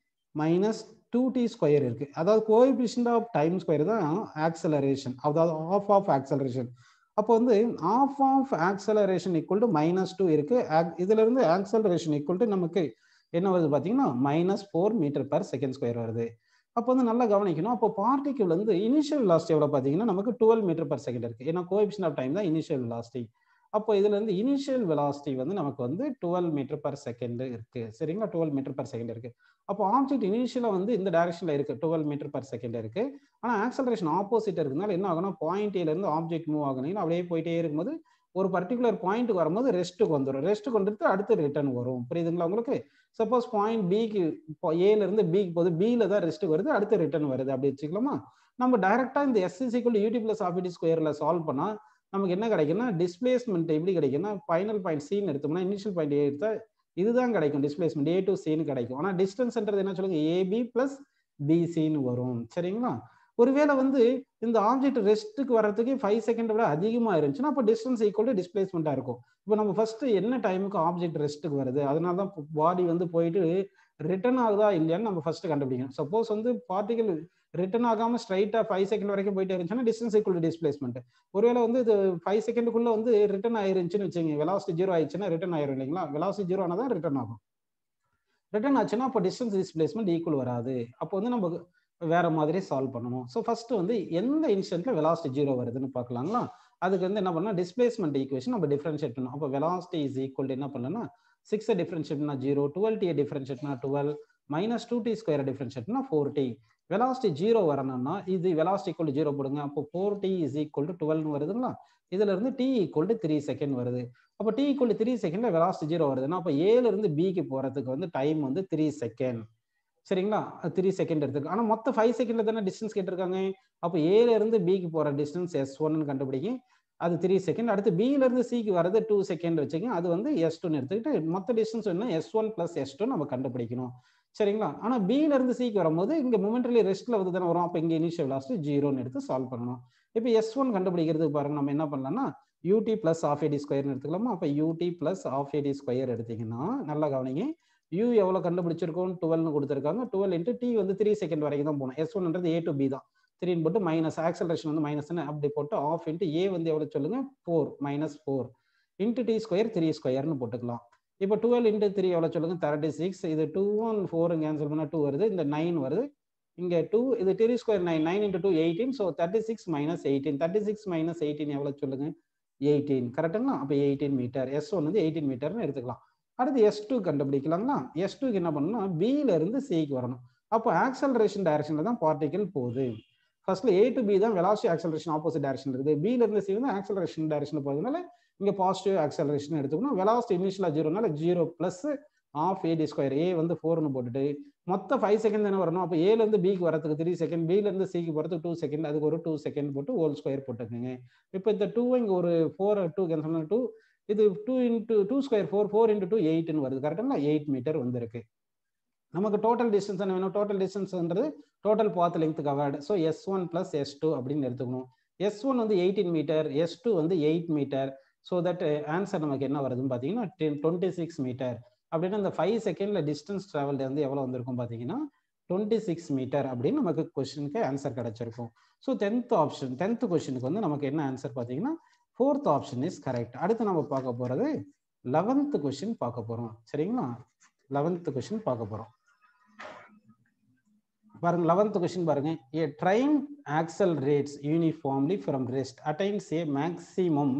minus two t square இருக்கு அதாவது கோஎபிஷியன்ட் ஆஃப் டைம் ஸ்கொயர் தான் ஆக்சலரேஷன் அதாவது ஆஃப் ஆஃப் ஆக்சலரேஷன் அப்போ வந்து half of acceleration equal to minus two இருக்கு இதுல இருந்து ஆக்சலரேஷன் ஈக்குவல் டு நமக்கு என்ன வருது பார்த்தீங்கன்னா minus four metre per second square வருது அப்போ வந்து நல்லா கவனிக்கணும் அப்போ பார்ட்டிகிள் வந்து இனிஷியல் வெலாசிட்டி எவ்வளோ பார்த்தீங்கன்னா நமக்கு டுவெல் மீட்டர் பர் செகண்ட் இருக்கு ஏன்னா கோஎபிஷன் ஆஃப் டைம் தான் இனிஷியல் வெலாசிட்டி அப்போ இதுல இருந்து இனிஷியல் வெலாசிட்டி வந்து நமக்கு வந்து டுவெல் மீட்டர் பர் செகண்ட் இருக்கு சரிங்களா டுவெல் மீட்டர் பர் செகண்ட் இருக்கு அப்போ ஆப்ஜெக்ட் இனிஷியலா வந்து இந்த டைரக்ஷன்ல இருக்கு டுவெல் மீட்டர் பர் செகண்ட் இருக்கு ஆனா ஆக்சலரேஷன் ஆப்போசிட் இருக்குனால என்ன ஆகும்னா பாயிண்ட் ஏல இருந்து ஆப்ஜெக்ட் மூவ் ஆகணும் அப்படியே போயிட்டே இருக்கும்போது ஒரு பர்டிகுலர் பாயிண்ட்டுக்கு வரும்போது ரெஸ்ட்டுக்கு வந்துடும் ரெஸ்ட்டுக்கு வந்துட்டு அடுத்து ரிட்டர்ன் வரும் புரியுதுங்களா உங்களுக்கு சப்போஸ் பாயிண்ட் பிக்கு ஏல இருந்து பிக்கு போகுது பில தான் ரெஸ்ட்டுக்கு வருது அடுத்து ரிட்டர்ன் வருது அப்படி வச்சுக்கலாமா நம்ம டைரக்டா இந்த எஸ்எஸ்சிக்குள்ள யூடி பிளஸ் ஆபிடி ஸ்கொயர்ல சால்வ் பண்ணா நமக்கு என்ன கிடைக்கும்னா டிஸ்பிளேஸ்மெண்ட் எப்படி கிடைக்கும்னா ஃபைனல் பாயிண்ட் சீன் எடுத்தோம்னா இனிஷியல் பாயிண்ட் எடுத்தா இதுதான் கிடைக்கும் டிஸ்பிளேஸ்மெண்ட் ஏ டு சின்னு கிடைக்கும் ஆனால் டிஸ்டன்ஸ்ன்றது என்ன சொல்லுங்க ஏபி பிளஸ் பிசின்னு வரும் சரிங்களா ஒருவேளை வந்து இந்த ஆப்ஜெக்ட் ரெஸ்ட்டுக்கு வர்றதுக்கு ஃபைவ் செகண்ட் விட அதிகமாக இருந்துச்சுன்னா அப்போ டிஸ்டன்ஸ் ஈக்குவல் டு டிஸ்பிளேஸ்மெண்ட்டாக இருக்கும் இப்போ நம்ம ஃபர்ஸ்ட் என்ன டைமுக்கு ஆப்ஜெக்ட் ரெஸ்ட்டுக்கு வருது அதனால தான் பாடி வந்து போயிட்டு ரிட்டர்ன் ஆகுதா இல்லையான்னு நம்ம ஃபர்ஸ்ட் கண்டுபிடிக்கணும் சப்போஸ் வந்து பார்ட்டிகல் ரிட்டர்ன் ஆகாம ஸ்ட்ரைட்டா ஃபைவ் செகண்ட் வரைக்கும் போயிட்டு இருந்துச்சுன்னா டிஸ்டன்ஸ் ஈக்குவல் டிஸ்பிளேஸ்மெண்ட் ஒருவேளை வந்து இது ஃபைவ் செகண்டுக்குள்ள வந்து ரிட்டர்ன் ஆயிருந்துச்சுன்னு வச்சுங்க வெலாசிட்டி ஜீரோ ஆயிடுச்சுன்னா ரிட்டர்ன் ஆயிரும் இல்லைங்களா வெலாசிட்டி ஜீரோ ஆனால் தான் ரிட்டர்ன் ஆகும் ரிட்டர்ன் ஆச்சுன்னா அப்போ டிஸ்டன்ஸ் டிஸ்பிளேஸ்மெண்ட் ஈக்குவல் வராது அப்போ வந்து நம்ம வேற மாதிரி சால்வ் பண்ணணும் ஸோ ஃபர்ஸ்ட் வந்து எந்த இன்ஸ்டன்ட்ல வெலாசிட்டி ஜீரோ வருதுன்னு பார்க்கலாங்களா அதுக்கு வந்து என்ன பண்ணலாம் டிஸ்பிளேஸ்மெண்ட் ஈக்குவேஷன் நம்ம டிஃபரன்ஷியேட் பண்ணணும் அப்போ வெலாசிட்டி இஸ் ஈக்குவல் என்ன பண்ணலன்னா சிக்ஸை டிஃபரன்ஷியேட்னா ஜீரோ டுவெல் டியை டிஃபரன்ஷியேட்னா twelve minus two t square டிஃபரன்ஷியேட்னா ஃபோர் டி வெலாசிட்டி ஜீரோ வரணும்னா இது வெலாசிட்டி ஈக்குவல் ஜீரோ போடுங்க அப்போ four t is equal to டுவெல்னு வருதுங்களா இதுல இருந்து t equal to three second வருது அப்போ டி ஈக்குவல் டு த்ரீ செகண்ட்ல வெலாசிட்டி ஜீரோ வருதுன்னா அப்போ ஏல இருந்து பிக்கு போறதுக்கு வந்து டைம் வந்து த்ரீ செகண்ட் சரிங்களா த்ரீ செகண்ட் எடுத்துருக்கு ஆனால் மொத்தம் ஃபைவ் செகண்ட்ல தானே டிஸ்டன்ஸ் கேட்டிருக்காங்க அப்போ ஏல இருந்து பிக்கு போற டிஸ்டன்ஸ் எஸ் ஒன்னு கண்டுபிடிங்க அது த்ரீ செகண்ட் அடுத்து பில இருந்து சிக்கு வரது டூ செகண்ட் வச்சுக்கோங்க அது வந்து எஸ் டூன்னு எடுத்துக்கிட்டு மொத்த டிஸ்டன்ஸ் என்ன S one plus S two நம்ம கண்டுபிடிக்கணும் சரிங்களா ஆனால் பில இருந்து சிக்கு வரும்போது இங்க மொமெண்ட்லி ரெஸ்ட்ல வந்து தானே வரும் அப்போ இங்க இனிஷியல் வெலாசிட்டி ஜீரோன்னு எடுத்து சால்வ் பண்ணணும் இப்போ எஸ் ஒன் கண்டுபிடிக்கிறதுக்கு பாருங்க நம்ம என்ன பண்ணலாம்னா யூடி பிளஸ் ஆஃப் ஏடி ஸ்கொயர்னு எடுத்துக்கலாமா அப்போ u t plus half a t square எடுத்தீங்கன்னா நல்லா கவனிங்க யூ எவ்வளோ கண்டுபிடிச்சிருக்கோம் டுவெல்னு கொடுத்துருக்காங்க டுவெல் இன்ட்டு டி வந்து த்ரீ செகண்ட் வரைக்கும் தான் போகணும் எஸ் ஒன்ன்றது ஏ டு பி தான் த்ரீன்னு போட்டு மைனஸ் ஆக்சலரேஷன் வந்து மைனஸ்னு அப்படி போட்டு ஆஃப் இன்ட்டு ஏ வந்து எவ்வளோ சொல்லுங்க four minus four into t square three ஸ்கொயர்னு போட்டுக்கலாம் இப்போ டுவெல் இன்ட்டு த்ரீ எவ்வளோ சொல்லுங்க தேர்ட்டி சிக்ஸ் இது டூ ஒன் ஃபோர் கேன்சல் பண்ணால் டூ வருது இந்த நைன் வருது இங்கே டூ இது three square nine nine into two eighteen so thirty six minus eighteen thirty six minus eighteen எவ்வளோ சொல்லுங்க எயிட்டீன் கரெக்டுங்களா அப்போ எயிட்டீன் மீட்டர் எஸ் ஒன் வந்து எயிட்டீன் மீட்டர்னு எடுத்துக்கலாம் அடுத்து எஸ் டூ கண்டுபிடிக்கலாங்களா எஸ் டூக்கு என்ன பண்ணணும்னா பில இருந்து சிக்கு வரணும் அப்போ ஆக்சலரேஷன் டைரக்ஷன்ல தான் பார்ட்டிகல் போகுது ஃபர்ஸ்ட்ல ஏ டு பி தான் வெலாசிட்டி ஆக்சலரேஷன் ஆப்போசிட் டைரக்ஷன் இருக்குது பில இருந்து சி வந்து ஆக்சலரேஷன் டைரக்ஷன் போகிறதுனால இங்க பாசிட்டிவ் ஆக்சலரேஷன் எடுத்துக்கணும் வெலாசிட்டி இனிஷியலா ஜீரோனால zero plus half a t square A வந்து ஃபோர்னு போட்டுட்டு மொத்தம் ஃபைவ் செகண்ட் தானே வரணும் அப்போ ஏல இருந்து பிக்கு வரதுக்கு த்ரீ செகண்ட் பில இருந்து சிக்கு போகிறதுக்கு டூ செகண்ட் அதுக்கு ஒரு டூ செகண்ட் போட்டு ஹோல் ஸ்கொயர் போட்டுக்கோங்க இப்போ இந்த டூ இங்கே ஒரு ஃபோர் டூ கேன்சல் டூ இது two into two square four four into two எயிட்னு வருது கரெக்டுங்களா எயிட் மீட்டர் வந்திருக்கு நமக்கு டோட்டல் டிஸ்டன்ஸ் என்ன வேணும் டோட்டல் டிஸ்டன்ஸ்ன்றது total path length covered so S one plus S two அப்படின்னு எடுத்துக்கணும் எஸ் ஒன் வந்து எயிட்டீன் மீட்டர் எஸ் டூ வந்து eight metre so that answer நமக்கு என்ன வருதுன்னு பார்த்தீங்கன்னா டென் டுவெண்ட்டி சிக்ஸ் மீட்டர் அப்படின்னா இந்த ஃபைவ் செகண்ட்ல டிஸ்டன்ஸ் ட்ராவல் வந்து எவ்வளோ வந்திருக்கும் பார்த்தீங்கன்னா டுவெண்ட்டி சிக்ஸ் மீட்டர் அப்படின்னு நமக்கு கொஸ்டினுக்கு ஆன்சர் கிடைச்சிருக்கும் ஸோ டென்த் ஆப்ஷன் டென்த் கொஸ்டினுக்கு வந்து நமக்கு என்ன ஆன்சர் பார்த்தீங்கன்னா ஃபோர்த் ஆப்ஷன் இஸ் கரெக்ட் அடுத்து நம்ம பார்க்க போகிறது லெவன்த் கொஸ்டின் பார்க்க போகிறோம் சரிங்களா லெவன்த் கொஸ்டின் பார்க்க போகிறோம் பாருங்க லெவன்த் கொஸ்டின் பாருங்க a train accelerates uniformly from rest attains a maximum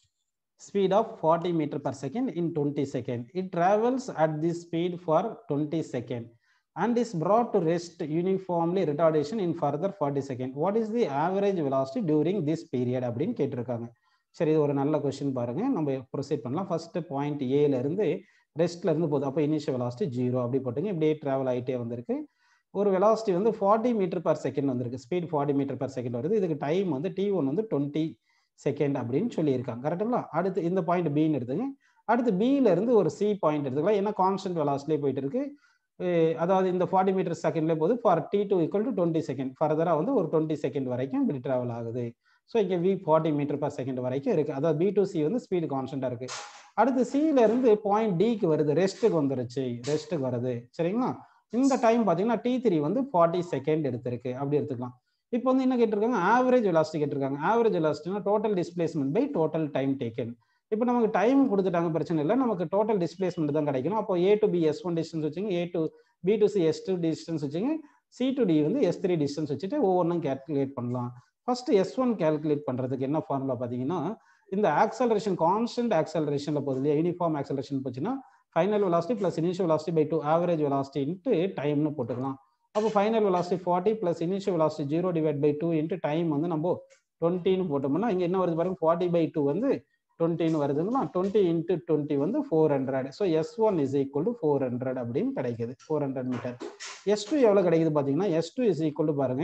speed of 40 meter per second in 20 second. It travels at this speed for 20 second and is brought to rest uniformly retardation in further 40 second. What is the average velocity during this period அப்படின்னு கேட்டிருக்காங்க சரி இது ஒரு நல்ல கொஸ்டின் பாருங்க நம்ம ப்ரொசீட் பண்ணலாம் ஃபர்ஸ்ட் பாயிண்ட் ஏல இருந்து ரெஸ்ட்ல இருந்து போகுது அப்போ இனிஷியல் வெலாசிட்டி ஜீரோ அப்படி போட்டுங்க இப்படியே டிராவல் ஆகிட்டே வந்திருக்கு ஒரு வெலாசிட்டி வந்து ஃபார்ட்டி மீட்டர் பர் செகண்ட் வந்திருக்கு speed forty metre per second வருது இதுக்கு டைம் வந்து டி ஒன் வந்து டுவெண்ட்டி செகண்ட் அப்படின்னு சொல்லியிருக்காங்க கரெக்டுங்களா அடுத்து இந்த பாயிண்ட் பின்னு எடுத்துங்க அடுத்து பியில இருந்து ஒரு சி பாயிண்ட் எடுத்துக்கலாம் ஏன்னா கான்ஸ்டன்ட் வெலாசிட்டிலே போயிட்டு இருக்கு அதாவது இந்த ஃபார்ட்டி மீட்டர் செகண்ட்ல போது for t two equal to twenty second ஃபர்தரா வந்து ஒரு டுவெண்ட்டி செகண்ட் வரைக்கும் இப்படி டிராவல் ஆகுது ஸோ இங்கே v forty metre per second வரைக்கும் இருக்கு அதாவது பி டு சி வந்து ஸ்பீடு கான்ஸ்டன்டா இருக்கு அடுத்து சில இருந்து பாயிண்ட் டிக்கு வருது ரெஸ்ட்டுக்கு வந்துருச்சு ரெஸ்ட்டுக்கு வருது சரிங்களா இந்த டைம் பார்த்தீங்கன்னா டி த்ரீ வந்து ஃபார்ட்டி செகண்ட் எடுத்திருக்கு அப்படி எடுத்துக்கலாம் இப்போ வந்து என்ன கேட்டிருக்காங்க ஆவரேஜ் வெலாசிட்டி கேட்டிருக்காங்க ஆவரேஜ் வெலாசிட்டினா total displacement by total time taken இப்போ நமக்கு டைம் கொடுத்துட்டாங்க பிரச்சனை இல்லை நமக்கு டோட்டல் டிஸ்பிளேஸ்மெண்ட் தான் கிடைக்கணும் அப்போ A to B S one distance வச்சுங்க A to B to C S two distance வச்சுங்க சி டு டி வந்து எஸ் த்ரீ டிஸ்டன்ஸ் வச்சுட்டு ஒவ்வொன்றும் கேல்குலேட் பண்ணலாம் ஃபர்ஸ்ட் எஸ் ஒன் கேல்குலேட் பண்ணுறதுக்கு என்ன ஃபார்முலா பார்த்தீங்கன்னா இந்த ஆக்சலரேஷன் கான்ஸ்டன்ட் ஆக்சலரேஷனில் போகுது இல்லையா யூனிஃபார்ம் ஆக்சலரேஷன் போச்சுன்னா final velocity plus initial velocity by two average வெலாசிட்டின்ட்டு டைம்னு போட்டுக்கலாம் அப்போ final velocity forty plus initial velocity zero divide by two into time வந்து நம்ம டுவெண்ட்டின்னு போட்டோம்னா இங்கே என்ன வருது பாருங்க ஃபார்ட்டி பை டூ வந்து டுவெண்ட்டின்னு வருதுங்களா டுவெண்ட்டி இன்ட்டு டுவெண்ட்டி வந்து four hundred so S one is equal to four hundred அப்படின்னு கிடைக்குது four hundred metre S two எவ்வளோ கிடைக்குது பார்த்தீங்கன்னா S two is equal to பாருங்க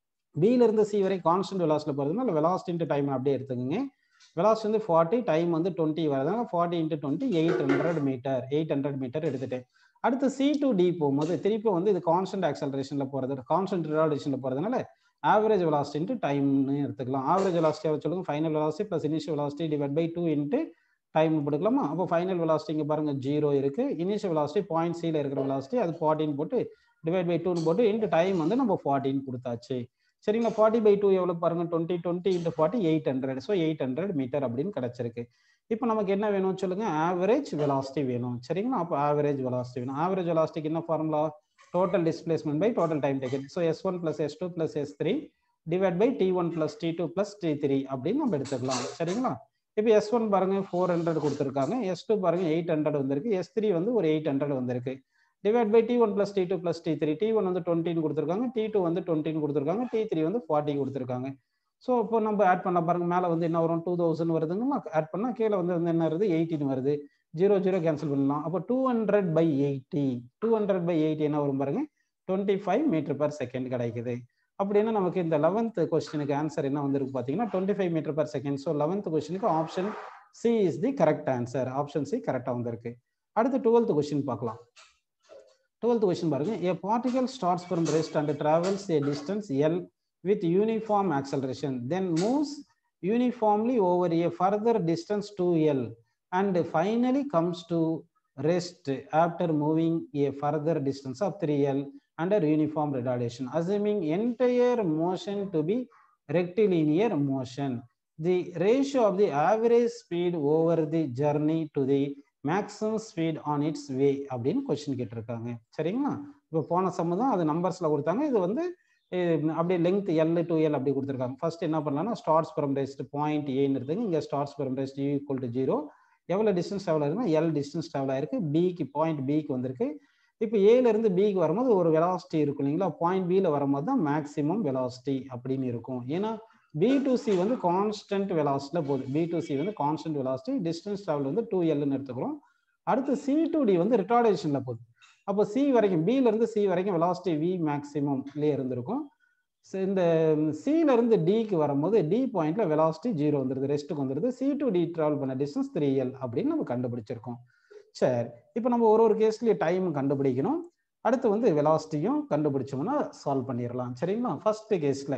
பில இருந்து சி வரை கான்ஸ்டன்ட் வெலாசிட்டியில் போகிறதுனால வெலாசிட்டி இன்ட்டு டைம் அப்படியே எடுத்துக்கோங்க வெலாசிட்டி வந்து ஃபார்ட்டி டைம் வந்து டுவெண்ட்டி வரதுனால forty into twenty eight hundred metre eight hundred metre எடுத்துட்டேன் அடுத்து சி டு டி போகும்போது திருப்பி வந்து இது கான்ஸ்டன்ட் ஆக்சலரேஷன்ல போறது கான்ஸ்டன்ட் ரிலாடேஷன்ல போறதுனால ஆவரேஜ் வெலாசிட்டி இன்ட்டு டைம்னு எடுத்துக்கலாம் ஆவரேஜ் வெலாசிட்டியாக சொல்லுங்க final velocity plus initial velocity divide by two into time போட்டுக்கலாமா அப்போ ஃபைனல் வெலாசிட்டி இங்கே பாருங்க ஜீரோ இருக்கு இனிஷியல் வெலாசிட்டி பாயிண்ட் சியில் இருக்கிற வெலாசிட்டி அது ஃபார்ட்டின் போட்டு டிவைட் பை டூன்னு போட்டு இன்ட்டு டைம் வந்து நம்ம ஃபார்ட்டின் கொடுத்தாச்சு சரிங்களா ஃபார்ட்டி பை டூ எவ்வளோ பாருங்க twenty twenty into forty eight hundred so eight hundred metre அப்படின்னு கிடைச்சிருக்கு இப்போ நமக்கு என்ன வேணும் சொல்லுங்க ஆவரேஜ் வெலாசிட்டி வேணும் சரிங்களா அப்போ ஆவரேஜ் வெலாசிட்டி வேணும் ஆவரேஜ் வெலாசிட்டிக்கு என்ன formula total displacement by total time taken so S one plus S two plus S three divide by t one plus D two plus D three அப்படின்னு நம்ம எடுத்துக்கலாம் சரிங்களா இப்போ எஸ் ஒன் பாருங்க ஃபோர் ஹண்ட்ரட் கொடுத்துருக்காங்க எஸ் டூ பாருங்க எயிட் ஹண்ட்ரட் வந்திருக்கு எஸ் த்ரீ வந்து ஒரு எயிட் ஹண்ட்ரட் வந்திருக்கு divide by t one plus D two plus D three D one வந்து டுவெண்ட்டின்னு கொடுத்துருக்காங்க டி டூ வந்து டுவெண்ட்டின்னு கொடுத்துருக்காங்க டி த்ரீ வந்து ஃபார்ட்டி கொடுத்துருக்காங்க ஸோ இப்போ நம்ம ஆட் பண்ண பாருங்க மேலே வந்து என்ன வரும் டூ தௌசண்ட் வருதுங்களா ஆட் பண்ணால் கீழே வந்து என்ன வருது எயிட்டின் வருது ஜீரோ ஜீரோ கேன்சல் பண்ணலாம் அப்போ two hundred by eighty two hundred by eighty என்ன வரும் பாருங்க twenty five metre per second கிடைக்குது அப்படின்னா நமக்கு இந்த லெவன்த் கொஸ்டினுக்கு ஆன்சர் என்ன வந்திருக்கு பார்த்தீங்கன்னா twenty five metre per second so eleventh கொஸ்டினுக்கு option C is the correct answer option C கரெக்டாக வந்திருக்கு அடுத்து டுவெல்த் கொஸ்டின் பார்க்கலாம் டுவெல்த் கொஸ்டின் பாருங்க a particle starts from rest and travels a distance L with uniform acceleration then moves uniformly over a further distance 2l and finally comes to rest after moving a further distance of 3l under uniform retardation assuming entire motion to be rectilinear motion the ratio of the average speed over the journey to the maximum speed on its way அப்படின்னு கொஸ்டின் கேட்டிருக்காங்க சரிங்களா இப்போ போன சம்மதம் அது நம்பர்ஸ்ல கொடுத்தாங்க இது வந்து அப்படியே லெங்க் எல் டு எல் அப்படி கொடுத்துருக்காங்க ஃபர்ஸ்ட் என்ன பண்ணலாம்னா ஸ்டார்ஸ் பெரம் ரெஸ்ட் பாயிண்ட் ஏன்னு எடுத்துங்க இங்கே starts from rest you equal to zero எவ்வளோ டிஸ்டன்ஸ் ட்ராவல் ஆயிருக்குன்னா எல் டிஸ்டன்ஸ் ட்ராவல் ஆயிருக்கு பிக்கு பாயிண்ட் பிக்கு வந்திருக்கு இப்போ ஏல இருந்து பிக்கு வரும்போது ஒரு வெலாசிட்டி இருக்கும் இல்லைங்களா பாயிண்ட் பியில் வரும்போது தான் மேக்ஸிமம் வெலாசிட்டி அப்படின்னு இருக்கும் ஏன்னா பி டு சி வந்து கான்ஸ்டன்ட் வெலாசிட்டியில் போகுது பி டு சி வந்து கான்ஸ்டன்ட் வெலாசிட்டி டிஸ்டன்ஸ் ட்ராவல் வந்து டூ எல்னு எடுத்துக்கிறோம் அடுத்து சி டு டி வந்து ரிட்டார்டேஷனில் போகுது அப்போ சி வரைக்கும் பில இருந்து சி வரைக்கும் வெலாசிட்டி வி மேக்ஸிமம்லேயே இருந்திருக்கும் இந்த சில இருந்து டிக்கு வரும்போது டி பாயிண்ட்ல வெலாசிட்டி ஜீரோ வந்துருது ரெஸ்ட்டுக்கு வந்துருது சி டு டி டிராவல் பண்ண டிஸ்டன்ஸ் த்ரீ எல் அப்படின்னு நம்ம கண்டுபிடிச்சிருக்கோம் சரி இப்போ நம்ம ஒரு ஒரு கேஸ்லயும் டைம் கண்டுபிடிக்கணும் அடுத்து வந்து வெலாசிட்டியும் கண்டுபிடிச்சோம்னா சால்வ் பண்ணிடலாம் சரிங்களா ஃபர்ஸ்ட் கேஸ்ல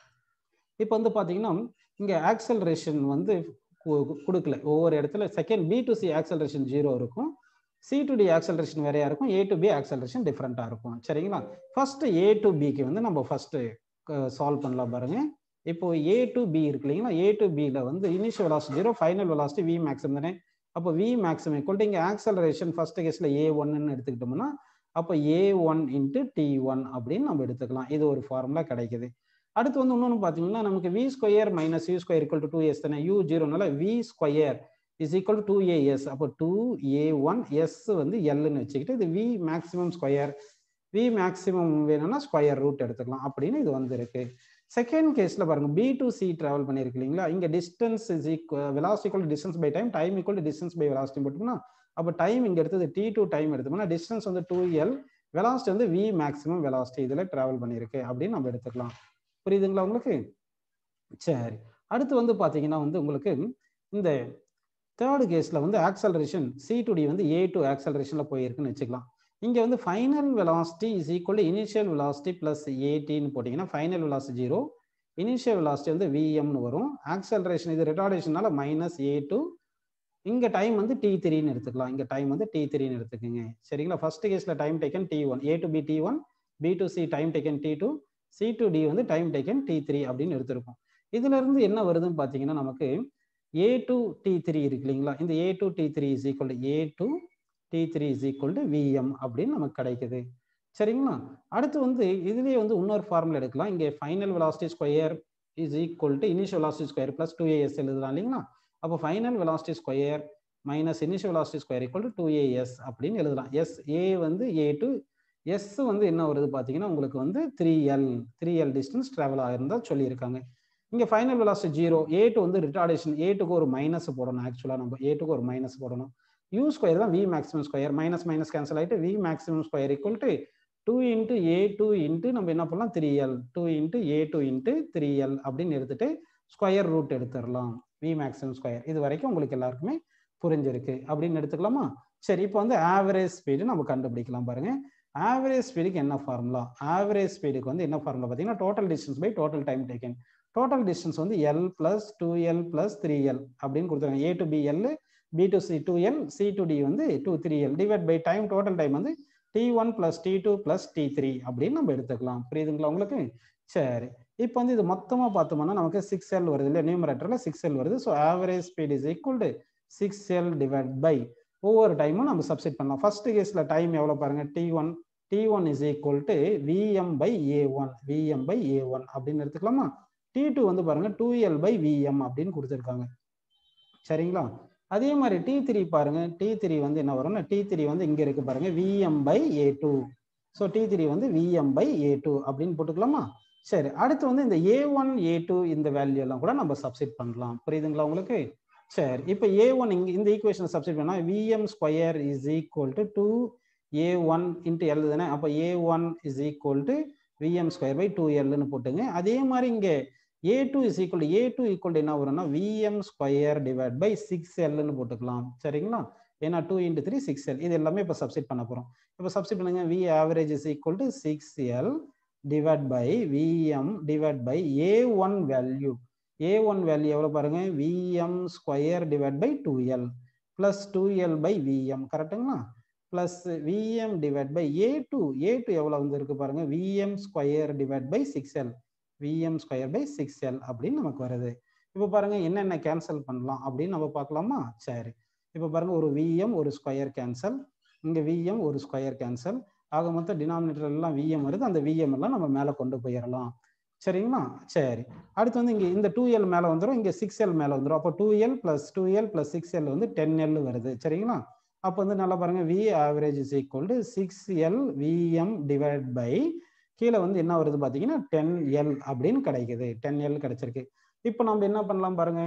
இப்போ வந்து பார்த்தீங்கன்னா இங்கே ஆக்சலரேஷன் வந்து கொடுக்கல ஒவ்வொரு இடத்துல second B to C acceleration zero இருக்கும் சி டு டி ஆக்சலரேஷன் வேறையா இருக்கும் ஏ டு பி ஆக்சலரேஷன் டிஃப்ரெண்ட்டாக இருக்கும் சரிங்களா ஃபர்ஸ்ட் ஏ டு பிக்கு வந்து நம்ம ஃபர்ஸ்ட் சால்வ் பண்ணலாம் பாருங்க இப்போ ஏ டு பி இருக்கு இல்லைங்களா ஏ டு பியில் வந்து initial velocity zero final velocity V maximum தானே அப்போ வி மேக்ஸிமம் ஈக்குவல் இங்கே ஆக்சலரேஷன் ஃபர்ஸ்ட் கேஸில் ஏ ஒன்னு எடுத்துக்கிட்டோம்னா அப்போ A one into T one அப்படின்னு நம்ம எடுத்துக்கலாம் இது ஒரு ஃபார்முலா கிடைக்குது அடுத்து வந்து இன்னொன்று பார்த்தீங்கன்னா நமக்கு V square minus you square equal to two S தானே யூ ஜீரோனால V square is equal to two A S அப்போ டூ ஏ ஒன் எஸ் வந்து எல்லுன்னு வச்சுக்கிட்டு இது V maximum square V maximum வேணும்னா ஸ்கொயர் ரூட் எடுத்துக்கலாம் அப்படின்னு இது வந்திருக்கு செகண்ட் கேஸ்ல பாருங்க பி டு சி டிராவல் பண்ணிருக்கு இல்லைங்களா இங்க distance is equal velocity equal distance by time time equal distance by velocity போட்டோம்னா அப்போ டைம் இங்க எடுத்தது டி டூ டைம் எடுத்தோம்னா டிஸ்டன்ஸ் வந்து டூ எல் வெலாசிட்டி வந்து வி மேக்ஸிமம் வெலாசிட்டி இதுல டிராவல் பண்ணியிருக்கு அப்படின்னு நம்ம எடுத்துக்கலாம் புரியுதுங்களா உங்களுக்கு சரி அடுத்து வந்து பாத்தீங்கன்னா வந்து உங்களுக்கு இந்த தேர்டு கேஸ்ல வந்து ஆக்சலரேஷன் சி டு டி வந்து ஏ டு ஆக்சலரேஷன்ல போயிருக்குன்னு வச்சுக்கலாம் இங்க வந்து final velocity is equal to initial velocity plus ஏடின்னு போட்டிங்கன்னா final velocity zero initial velocity வந்து விஎம்னு வரும் ஆக்சலரேஷன் இது ரிட்டார்டேஷனால மைனஸ் ஏ டூ இங்க டைம் வந்து டி த்ரீன்னு எடுத்துக்கலாம் இங்க டைம் வந்து டி த்ரீன்னு எடுத்துக்கோங்க சரிங்களா ஃபர்ஸ்ட் கேஸ்ல time taken T one A to B T one B to C time taken T two C to D வந்து டைம் டேக்கன் டி த்ரீ அப்படின்னு எடுத்திருக்கோம் இதுல இருந்து என்ன வருதுன்னு பாத்தீங்கன்னா நமக்கு ஏ டு டி த்ரீ இருக்கு இல்லைங்களா இந்த A to D three is equal to A to D three is equal to V M அப்படின்னு நமக்கு கிடைக்குது சரிங்களா அடுத்து வந்து இதுலேயே வந்து இன்னொரு ஃபார்முலா எடுக்கலாம் இங்கே final velocity square is equal to initial velocity square plus two A S எழுதலாம் இல்லைங்களா அப்போ final velocity square minus initial velocity square equal to two A S அப்படின்னு எழுதலாம் எஸ் ஏ வந்து ஏ டு எஸ் வந்து என்ன வருது பார்த்தீங்கன்னா உங்களுக்கு வந்து three L three L distance travel ஆயிருந்தால் சொல்லியிருக்காங்க இங்கே final velocity zero A to வந்து ரிட்டார்டேஷன் ஏ டுக்கு ஒரு மைனஸ் போடணும் ஆக்சுவலாக நம்ம ஏ டுக்கு ஒரு மைனஸ் போடணும் யூ ஸ்கொயர் தான் V maximum square minus minus cancel ஆகிட்டு V maximum square equal to two into A two into நம்ம என்ன பண்ணலாம் three L two into A two into three L அப்படின்னு எடுத்துட்டு ஸ்கொயர் ரூட் எடுத்துடலாம் வி மேக்ஸிமம் ஸ்கொயர் இது வரைக்கும் உங்களுக்கு எல்லாருக்குமே புரிஞ்சிருக்கு அப்படின்னு எடுத்துக்கலாமா சரி இப்போ வந்து ஆவரேஜ் ஸ்பீடு நம்ம கண்டுபிடிக்கலாம் பாருங்க ஆவரேஜ் ஸ்பீடுக்கு என்ன ஃபார்முலா ஆவரேஜ் ஸ்பீடுக்கு வந்து என்ன ஃபார்முலா பார்த்தீங்கன்னா total distance by total time taken total distance வந்து L plus two L plus three L அப்படின்னு கொடுத்துருக்காங்க A to B L B to C two L C to D வந்து two three L divide by time total time வந்து D one plus D two plus D three அப்படின்னு நம்ம எடுத்துக்கலாம் புரியுதுங்களா உங்களுக்கு சரி இப்போ வந்து இது மொத்தமாக பார்த்தோம்னா நமக்கு சிக்ஸ் எல் வருது இல்லையா நியூமரேட்டரில் சிக்ஸ் எல் வருது so average speed is equal to six L divide by ஒவ்வொரு டைமும் நம்ம சப்ஸ்டிட் பண்ணலாம் ஃபர்ஸ்ட் கேஸில் டைம் எவ்வளோ பாருங்க T one T one is equal to V M by A one V M by A one அப்படின்னு எடுத்துக்கலாமா டி டூ வந்து பாருங்க டூ எல் பை விஎம் அப்படின்னு கொடுத்துருக்காங்க சரிங்களா அதே மாதிரி டி த்ரீ பாருங்க டி த்ரீ வந்து என்ன வரும்னா டி த்ரீ வந்து இங்க இருக்கு பாருங்க V M by A two so T three வந்து விஎம் பை ஏ டூ அப்படின்னு போட்டுக்கலாமா சரி அடுத்து வந்து இந்த ஏ ஒன் ஏ டூ இந்த வேல்யூ எல்லாம் கூட நம்ம சப்ஸ்டிட் பண்ணலாம் புரியுதுங்களா உங்களுக்கு சரி இப்போ ஏ ஒன் இங்க இந்த ஈக்குவேஷனை சப்ஸ்டிட் பண்ணா V M square is equal to two A one into L தானே அப்போ A one is equal to V M square by two எல்னு போட்டுங்க அதே மாதிரி இங்கே A two is equal A two equal என்ன வரும்னா V M square divide by six எல்னு போட்டுக்கலாம் சரிங்களா ஏன்னா two into three six L இது எல்லாமே இப்போ சப்ஸ்டிட் பண்ண போகிறோம் இப்போ சப்ஸ்டிட் பண்ணுங்க V average is equal to six L divide by V M divide by A one value A one value எவ்வளோ பாருங்க V M square divide by two L plus two L by V M கரெக்டுங்களா plus V M divide by A two A two எவ்வளோ வந்து இருக்கு பாருங்க V M square divide by six L V M square by six L அப்படின்னு நமக்கு வருது இப்போ பாருங்க என்னென்ன கேன்சல் பண்ணலாம் அப்படின்னு நம்ம பார்க்கலாமா சரி இப்போ பாருங்க ஒரு விஎம் ஒரு ஸ்கொயர் கேன்சல் இங்கே விஎம் ஒரு ஸ்கொயர் கேன்சல் ஆக மொத்தம் டினாமினேட்டர் எல்லாம் விஎம் வருது அந்த விஎம் எல்லாம் நம்ம மேலே கொண்டு போயிடலாம் சரிங்களா சரி அடுத்து வந்து இங்கே இந்த டூ எல் மேலே வந்துடும் இங்கே சிக்ஸ் எல் மேலே வந்துடும் அப்போ two L plus two L plus six L வந்து டென் எல் வருது சரிங்களா அப்போ வந்து நல்லா பாருங்க V average is equal to six L V M divide by கீழே வந்து என்ன வருது பார்த்தீங்கன்னா டென் எல் அப்படின்னு கிடைக்குது டென் எல் கிடைச்சிருக்கு இப்போ நம்ம என்ன பண்ணலாம் பாருங்க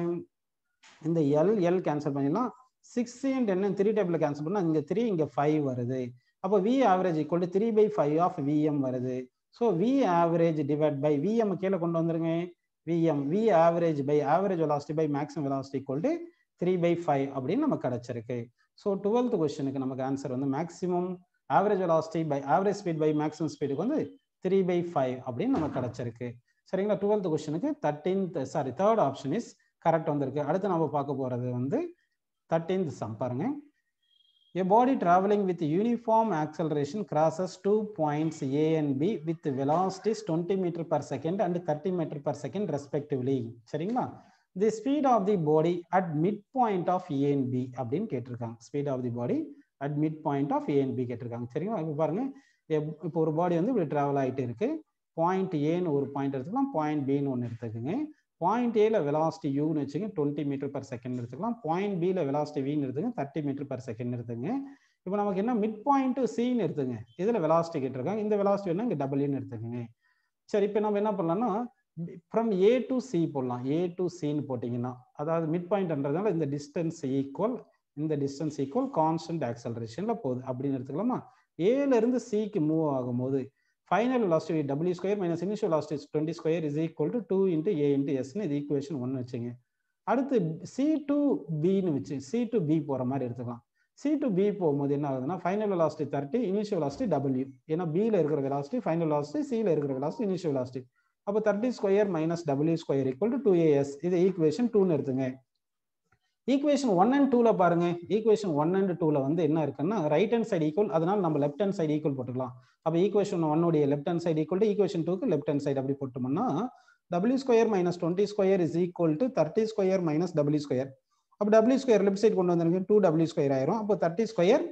இந்த எல் எல் கேன்சல் பண்ணிடலாம் six ten three table cancel பண்ணால் இங்கே த்ரீ இங்கே ஃபைவ் வருது அப்போ V average equal to three by five of V M வருது so V average divide by V M கீழே கொண்டு வந்துருங்க V M V average by average velocity by maximum velocity equal to three by five அப்படின்னு நமக்கு கிடைச்சிருக்கு ஸோ டுவெல்த் கொஸ்டினுக்கு நமக்கு ஆன்சர் வந்து maximum average velocity by average speed by maximum ஸ்பீடுக்கு வந்து த்ரீ பை ஃபைவ் அப்படின்னு நமக்கு கிடைச்சிருக்கு சரிங்களா டுவெல்த் கொஸ்டினுக்கு thirteenth sorry third option is correct வந்திருக்கு அடுத்து நம்ம பார்க்க போறது வந்து தேர்ட்டீன்த் சம் பாருங்க A body traveling with uniform acceleration crosses two points A and B with velocities 20 meter per second and 30 meter per second respectively. சரிங்களா the speed of the body at midpoint of A and B அப்படின்னு கேட்டிருக்காங்க speed of the body at midpoint of A and B கேட்டிருக்காங்க சரிங்களா இப்போ பாருங்க இப்போ ஒரு பாடி வந்து இப்படி டிராவல் ஆகிட்டு இருக்கு பாயிண்ட் ஏன்னு ஒரு பாயிண்ட் எடுத்துக்கலாம் பாயிண்ட் பின்னு ஒன்று எடுத்துக்கோங்க பாயிண்ட் ஏல வெலாசிட்டி யூன்னு வச்சுங்க டுவெண்ட்டி மீட்டர் பர் செகண்ட் எடுத்துக்கலாம் பாயிண்ட் பியில் வெலாசிட்டி வின்னு எடுத்துங்க தேர்ட்டி மீட்டர் பர் செகண்ட் எடுத்துங்க இப்போ நமக்கு என்ன மிட் பாயிண்ட் சின்னு எடுத்துங்க இதில் வெலாசிட்டி கேட்டிருக்காங்க இந்த வெலாசிட்டி வேணா இங்கே டபுள்யூன்னு எடுத்துக்கோங்க சரி இப்போ நம்ம என்ன பண்ணலாம்னா ஃப்ரம் ஏ டு சி போடலாம் ஏ டு சின்னு போட்டிங்கன்னா அதாவது மிட் பாயிண்ட்ன்றதுனால இந்த டிஸ்டன்ஸ் ஈக்குவல் இந்த டிஸ்டன்ஸ் ஈக்குவல் கான்ஸ்டன்ட் ஆக்சலரேஷனில் போகுது அப்படின்னு எடுத்துக்கலாமா ஏல இருந்து சிக்கு மூவ் ஆகும்போது final velocity W square minus initial velocity twenty square is equal to two into A into எஸ்னு இது ஈக்குவேஷன் ஒன்று வச்சுங்க அடுத்து சி டு பின்னு வச்சு சி டு பி போகிற மாதிரி எடுத்துக்கலாம் சி டு பி போகும்போது என்ன ஆகுதுன்னா final velocity thirty initial velocity W ஏன்னா பியில் இருக்கிற வெலாசிட்டி ஃபைனல் வெலாசிட்டி சியில் இருக்கிற வெலாசிட்டி இனிஷியல் வெலாசிட்டி அப்போ thirty square minus W square equal to two A S இது ஈக்குவேஷன் டூன்னு எடுத்துங்க ஈக்குவேஷன் ஒன் அண்ட் டூல பாருங்க ஈக்குவேஷன் ஒன் அண்ட் டூல வந்து என்ன இருக்குன்னா ரைட் ஹேண்ட் சைடு ஈக்குவல் அதனால நம்ம லெஃப்ட் ஹேண்ட் சைடு ஈக்குவல் போட்டுக்கலாம் அப்போ ஈக்குவேஷன் ஒன்னுடைய left hand side equal to equation டூக்கு லெஃப்ட் ஹேண்ட் சைடு அப்படி போட்டோம்னா W square minus twenty square is equal to thirty square minus W square அப்போ டபிள்யூ ஸ்கொயர் லெஃப்ட் சைடு கொண்டு வந்துருங்க டூ டபிள்யூ ஸ்கொயர் ஆயிரும் அப்போ தேர்ட்டி ஸ்கொயர்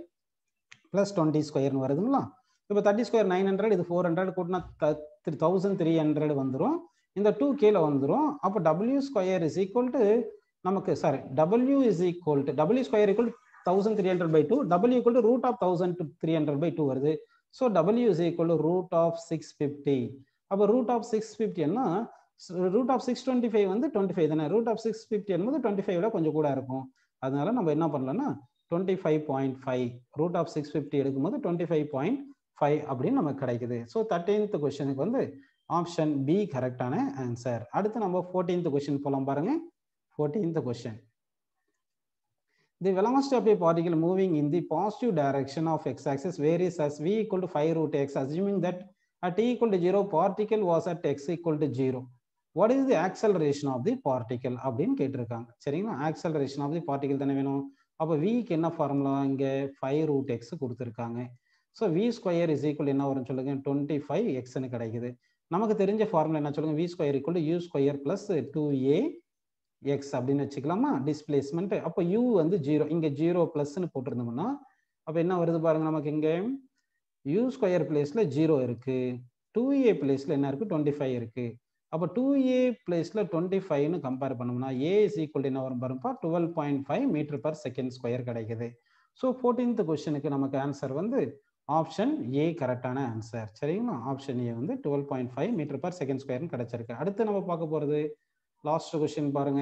பிளஸ் டுவெண்ட்டி ஸ்கொயர்னு வருதுங்களா இப்போ தேர்ட்டி ஸ்கொயர் நைன் ஹண்ட்ரட் இது ஃபோர் ஹண்ட்ரட் கூட்டினா த்ரீ தௌசண்ட் த்ரீ ஹண்ட்ரட் வந்துடும் இந்த டூ கீழே வந்துடும் அப்போ W square is equal to நமக்கு sorry W is equal to W square equal thousand three hundred by two W equal to root of thousand to three hundred by two வருது so W is equal to root of six fifty அப்போ ரூட் ஆஃப் சிக்ஸ் ஃபிஃப்டின்னா root of six twenty five வந்து டுவெண்ட்டி ஃபைவ் தானே ரூட் ஆஃப் சிக்ஸ் ஃபிஃப்டி என்பது டுவெண்ட்டி ஃபைவ் விட கொஞ்சம் கூட இருக்கும் அதனால நம்ம என்ன பண்ணலாம்னா twenty five point five root of six fifty எடுக்கும்போது டுவெண்ட்டி ஃபைவ் பாயிண்ட் ஃபைவ் அப்படின்னு நமக்கு கிடைக்குது ஸோ தேர்ட்டீன்த் கொஸ்டினுக்கு வந்து ஆப்ஷன் பி கரெக்டான ஆன்சர் அடுத்து நம்ம ஃபோர்டீன்த் கொஸ்டின் போகலாம் பாருங்க fourteenth question The velocity of a particle moving in the positive direction of x-axis varies as v equal to 5 root x, assuming that at t equal to 0, particle was at x equal to 0. What is the acceleration of the particle? அப்படின்னு கேட்டிருக்காங்க சரிங்களா acceleration of the particle தானே வேணும் அப்போ விக்கு என்ன ஃபார்முலா இங்கே ஃபைவ் ரூட் எக்ஸ் கொடுத்துருக்காங்க so V square is equal என்ன வரும்னு சொல்லுங்க டுவெண்ட்டி ஃபைவ் எக்ஸ்னு கிடைக்குது நமக்கு தெரிஞ்ச ஃபார்முலா என்ன சொல்லுங்க V square equal U square plus two A X அப்படின்னு வச்சுக்கலாமா டிஸ்பிளேஸ்மெண்ட் அப்போ யூ வந்து ஜீரோ இங்கே ஜீரோ ப்ளஸ்ன்னு போட்டிருந்தோம்னா அப்போ என்ன வருது பாருங்க நமக்கு இங்கே யூ ஸ்கொயர் பிளேஸில் ஜீரோ இருக்கு டூ ஏ பிளேஸில் என்ன இருக்கு டுவெண்ட்டி ஃபைவ் இருக்கு அப்போ டூ ஏ பிளேஸில் டுவெண்ட்டி ஃபைவ்னு கம்பேர் பண்ணோம்னா ஏ இஸ் ஈக்குவல் என்ன வரும் பாருப்பா twelve point five metre per second square கிடைக்குது ஸோ ஃபோர்டீன்த் கொஸ்டினுக்கு நமக்கு ஆன்சர் வந்து ஆப்ஷன் ஏ கரெக்டான ஆன்சர் சரிங்களா ஆப்ஷன் ஏ வந்து twelve point five metre per second ஸ்கொயர்னு கிடைச்சிருக்கு அடுத்து நம்ம பார்க்க போகிறது லாஸ்ட் கொஸ்டின் பாருங்க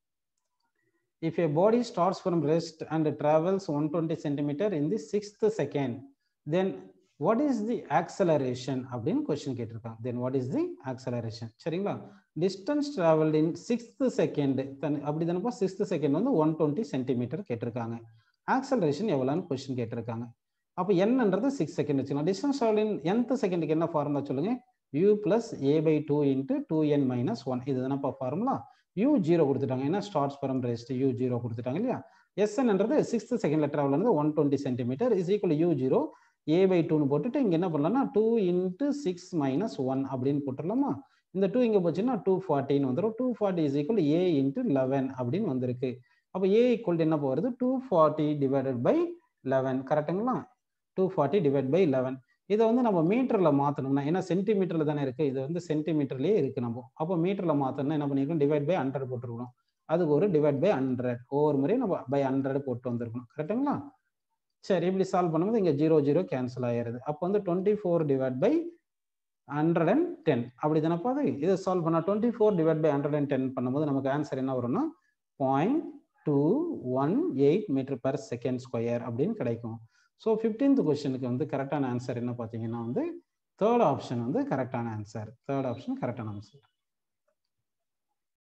if a body starts from rest and travels 120 centimeter in the sixth second then what is the acceleration அப்படின்னு கொஸ்டின் கேட்டிருக்காங்க then what is the acceleration சரிங்களா distance traveled in sixth second அப்படி தானப்பா சிக்ஸ்த் செகண்ட் வந்து ஒன் டுவெண்ட்டி சென்டிமீட்டர் கேட்டிருக்காங்க ஆக்சலரேஷன் எவ்வளோன்னு கொஸ்டின் கேட்டிருக்காங்க அப்போ என்னன்றது சிக்ஸ் செகண்ட் வச்சுக்கலாம் டிஸ்டன்ஸ் ட்ராவல் இன் nth செகண்டுக்கு என்ன ஃபார்முலா சொல்லுங்க u plus A by two into two N minus one இது தானப்பா ஃபார்முலா யூ ஜீரோ கொடுத்துட்டாங்க ஏன்னா ஸ்டார்ட்ஸ் பரம் ரெஸ்ட் யூ ஜீரோ கொடுத்துட்டாங்க இல்லையா எஸ்என்ன்றது சிக்ஸ்த் செகண்ட்ல டிராவல் வந்து one twenty centimetre is equal U zero A by டூன்னு போட்டுட்டு இங்கே என்ன பண்ணலாம்னா two into six minus one அப்படின்னு போட்டுடலாமா இந்த டூ இங்கே போச்சுன்னா டூ ஃபார்ட்டின்னு வந்துடும் two forty is equal A into eleven அப்படின்னு வந்திருக்கு அப்போ ஏ ஈக்குவல் என்ன போகிறது two forty divided by eleven கரெக்டுங்களா two forty divide by eleven இதை வந்து நம்ம மீட்டர்ல மாத்தணும்னா ஏன்னா சென்டிமீட்டர்ல தானே இருக்கு இது வந்து சென்டிமீட்டர்லயே இருக்கு நம்ம அப்போ மீட்டர்ல மாத்தணும்னா என்ன பண்ணிருக்கோம் டிவைட் பை ஹண்ட்ரட் போட்டுருக்கணும் அதுக்கு ஒரு டிவைட் பை ஹண்ட்ரட் ஒவ்வொரு முறையும் நம்ம பை ஹண்ட்ரட் போட்டு வந்திருக்கணும் கரெக்டுங்களா சரி இப்படி சால்வ் பண்ணும்போது இங்க ஜீரோ ஜீரோ கேன்சல் ஆயிருது அப்போ வந்து twenty four divide by hundred and ten அப்படி தானப்பா அது இதை சால்வ் பண்ணா twenty four divide by hundred and ten பண்ணும்போது நமக்கு ஆன்சர் என்ன வரும்னா point two one eight metre per second square அப்படின்னு கிடைக்கும் ஸோ ஃபிஃப்டீன்த் கொஸ்டினுக்கு வந்து கரெக்டான ஆன்சர் என்ன பார்த்தீங்கன்னா வந்து தேர்ட் ஆப்ஷன் வந்து கரெக்டான ஆன்சர் தேர்ட் ஆப்ஷன் கரெக்டான ஆன்சர்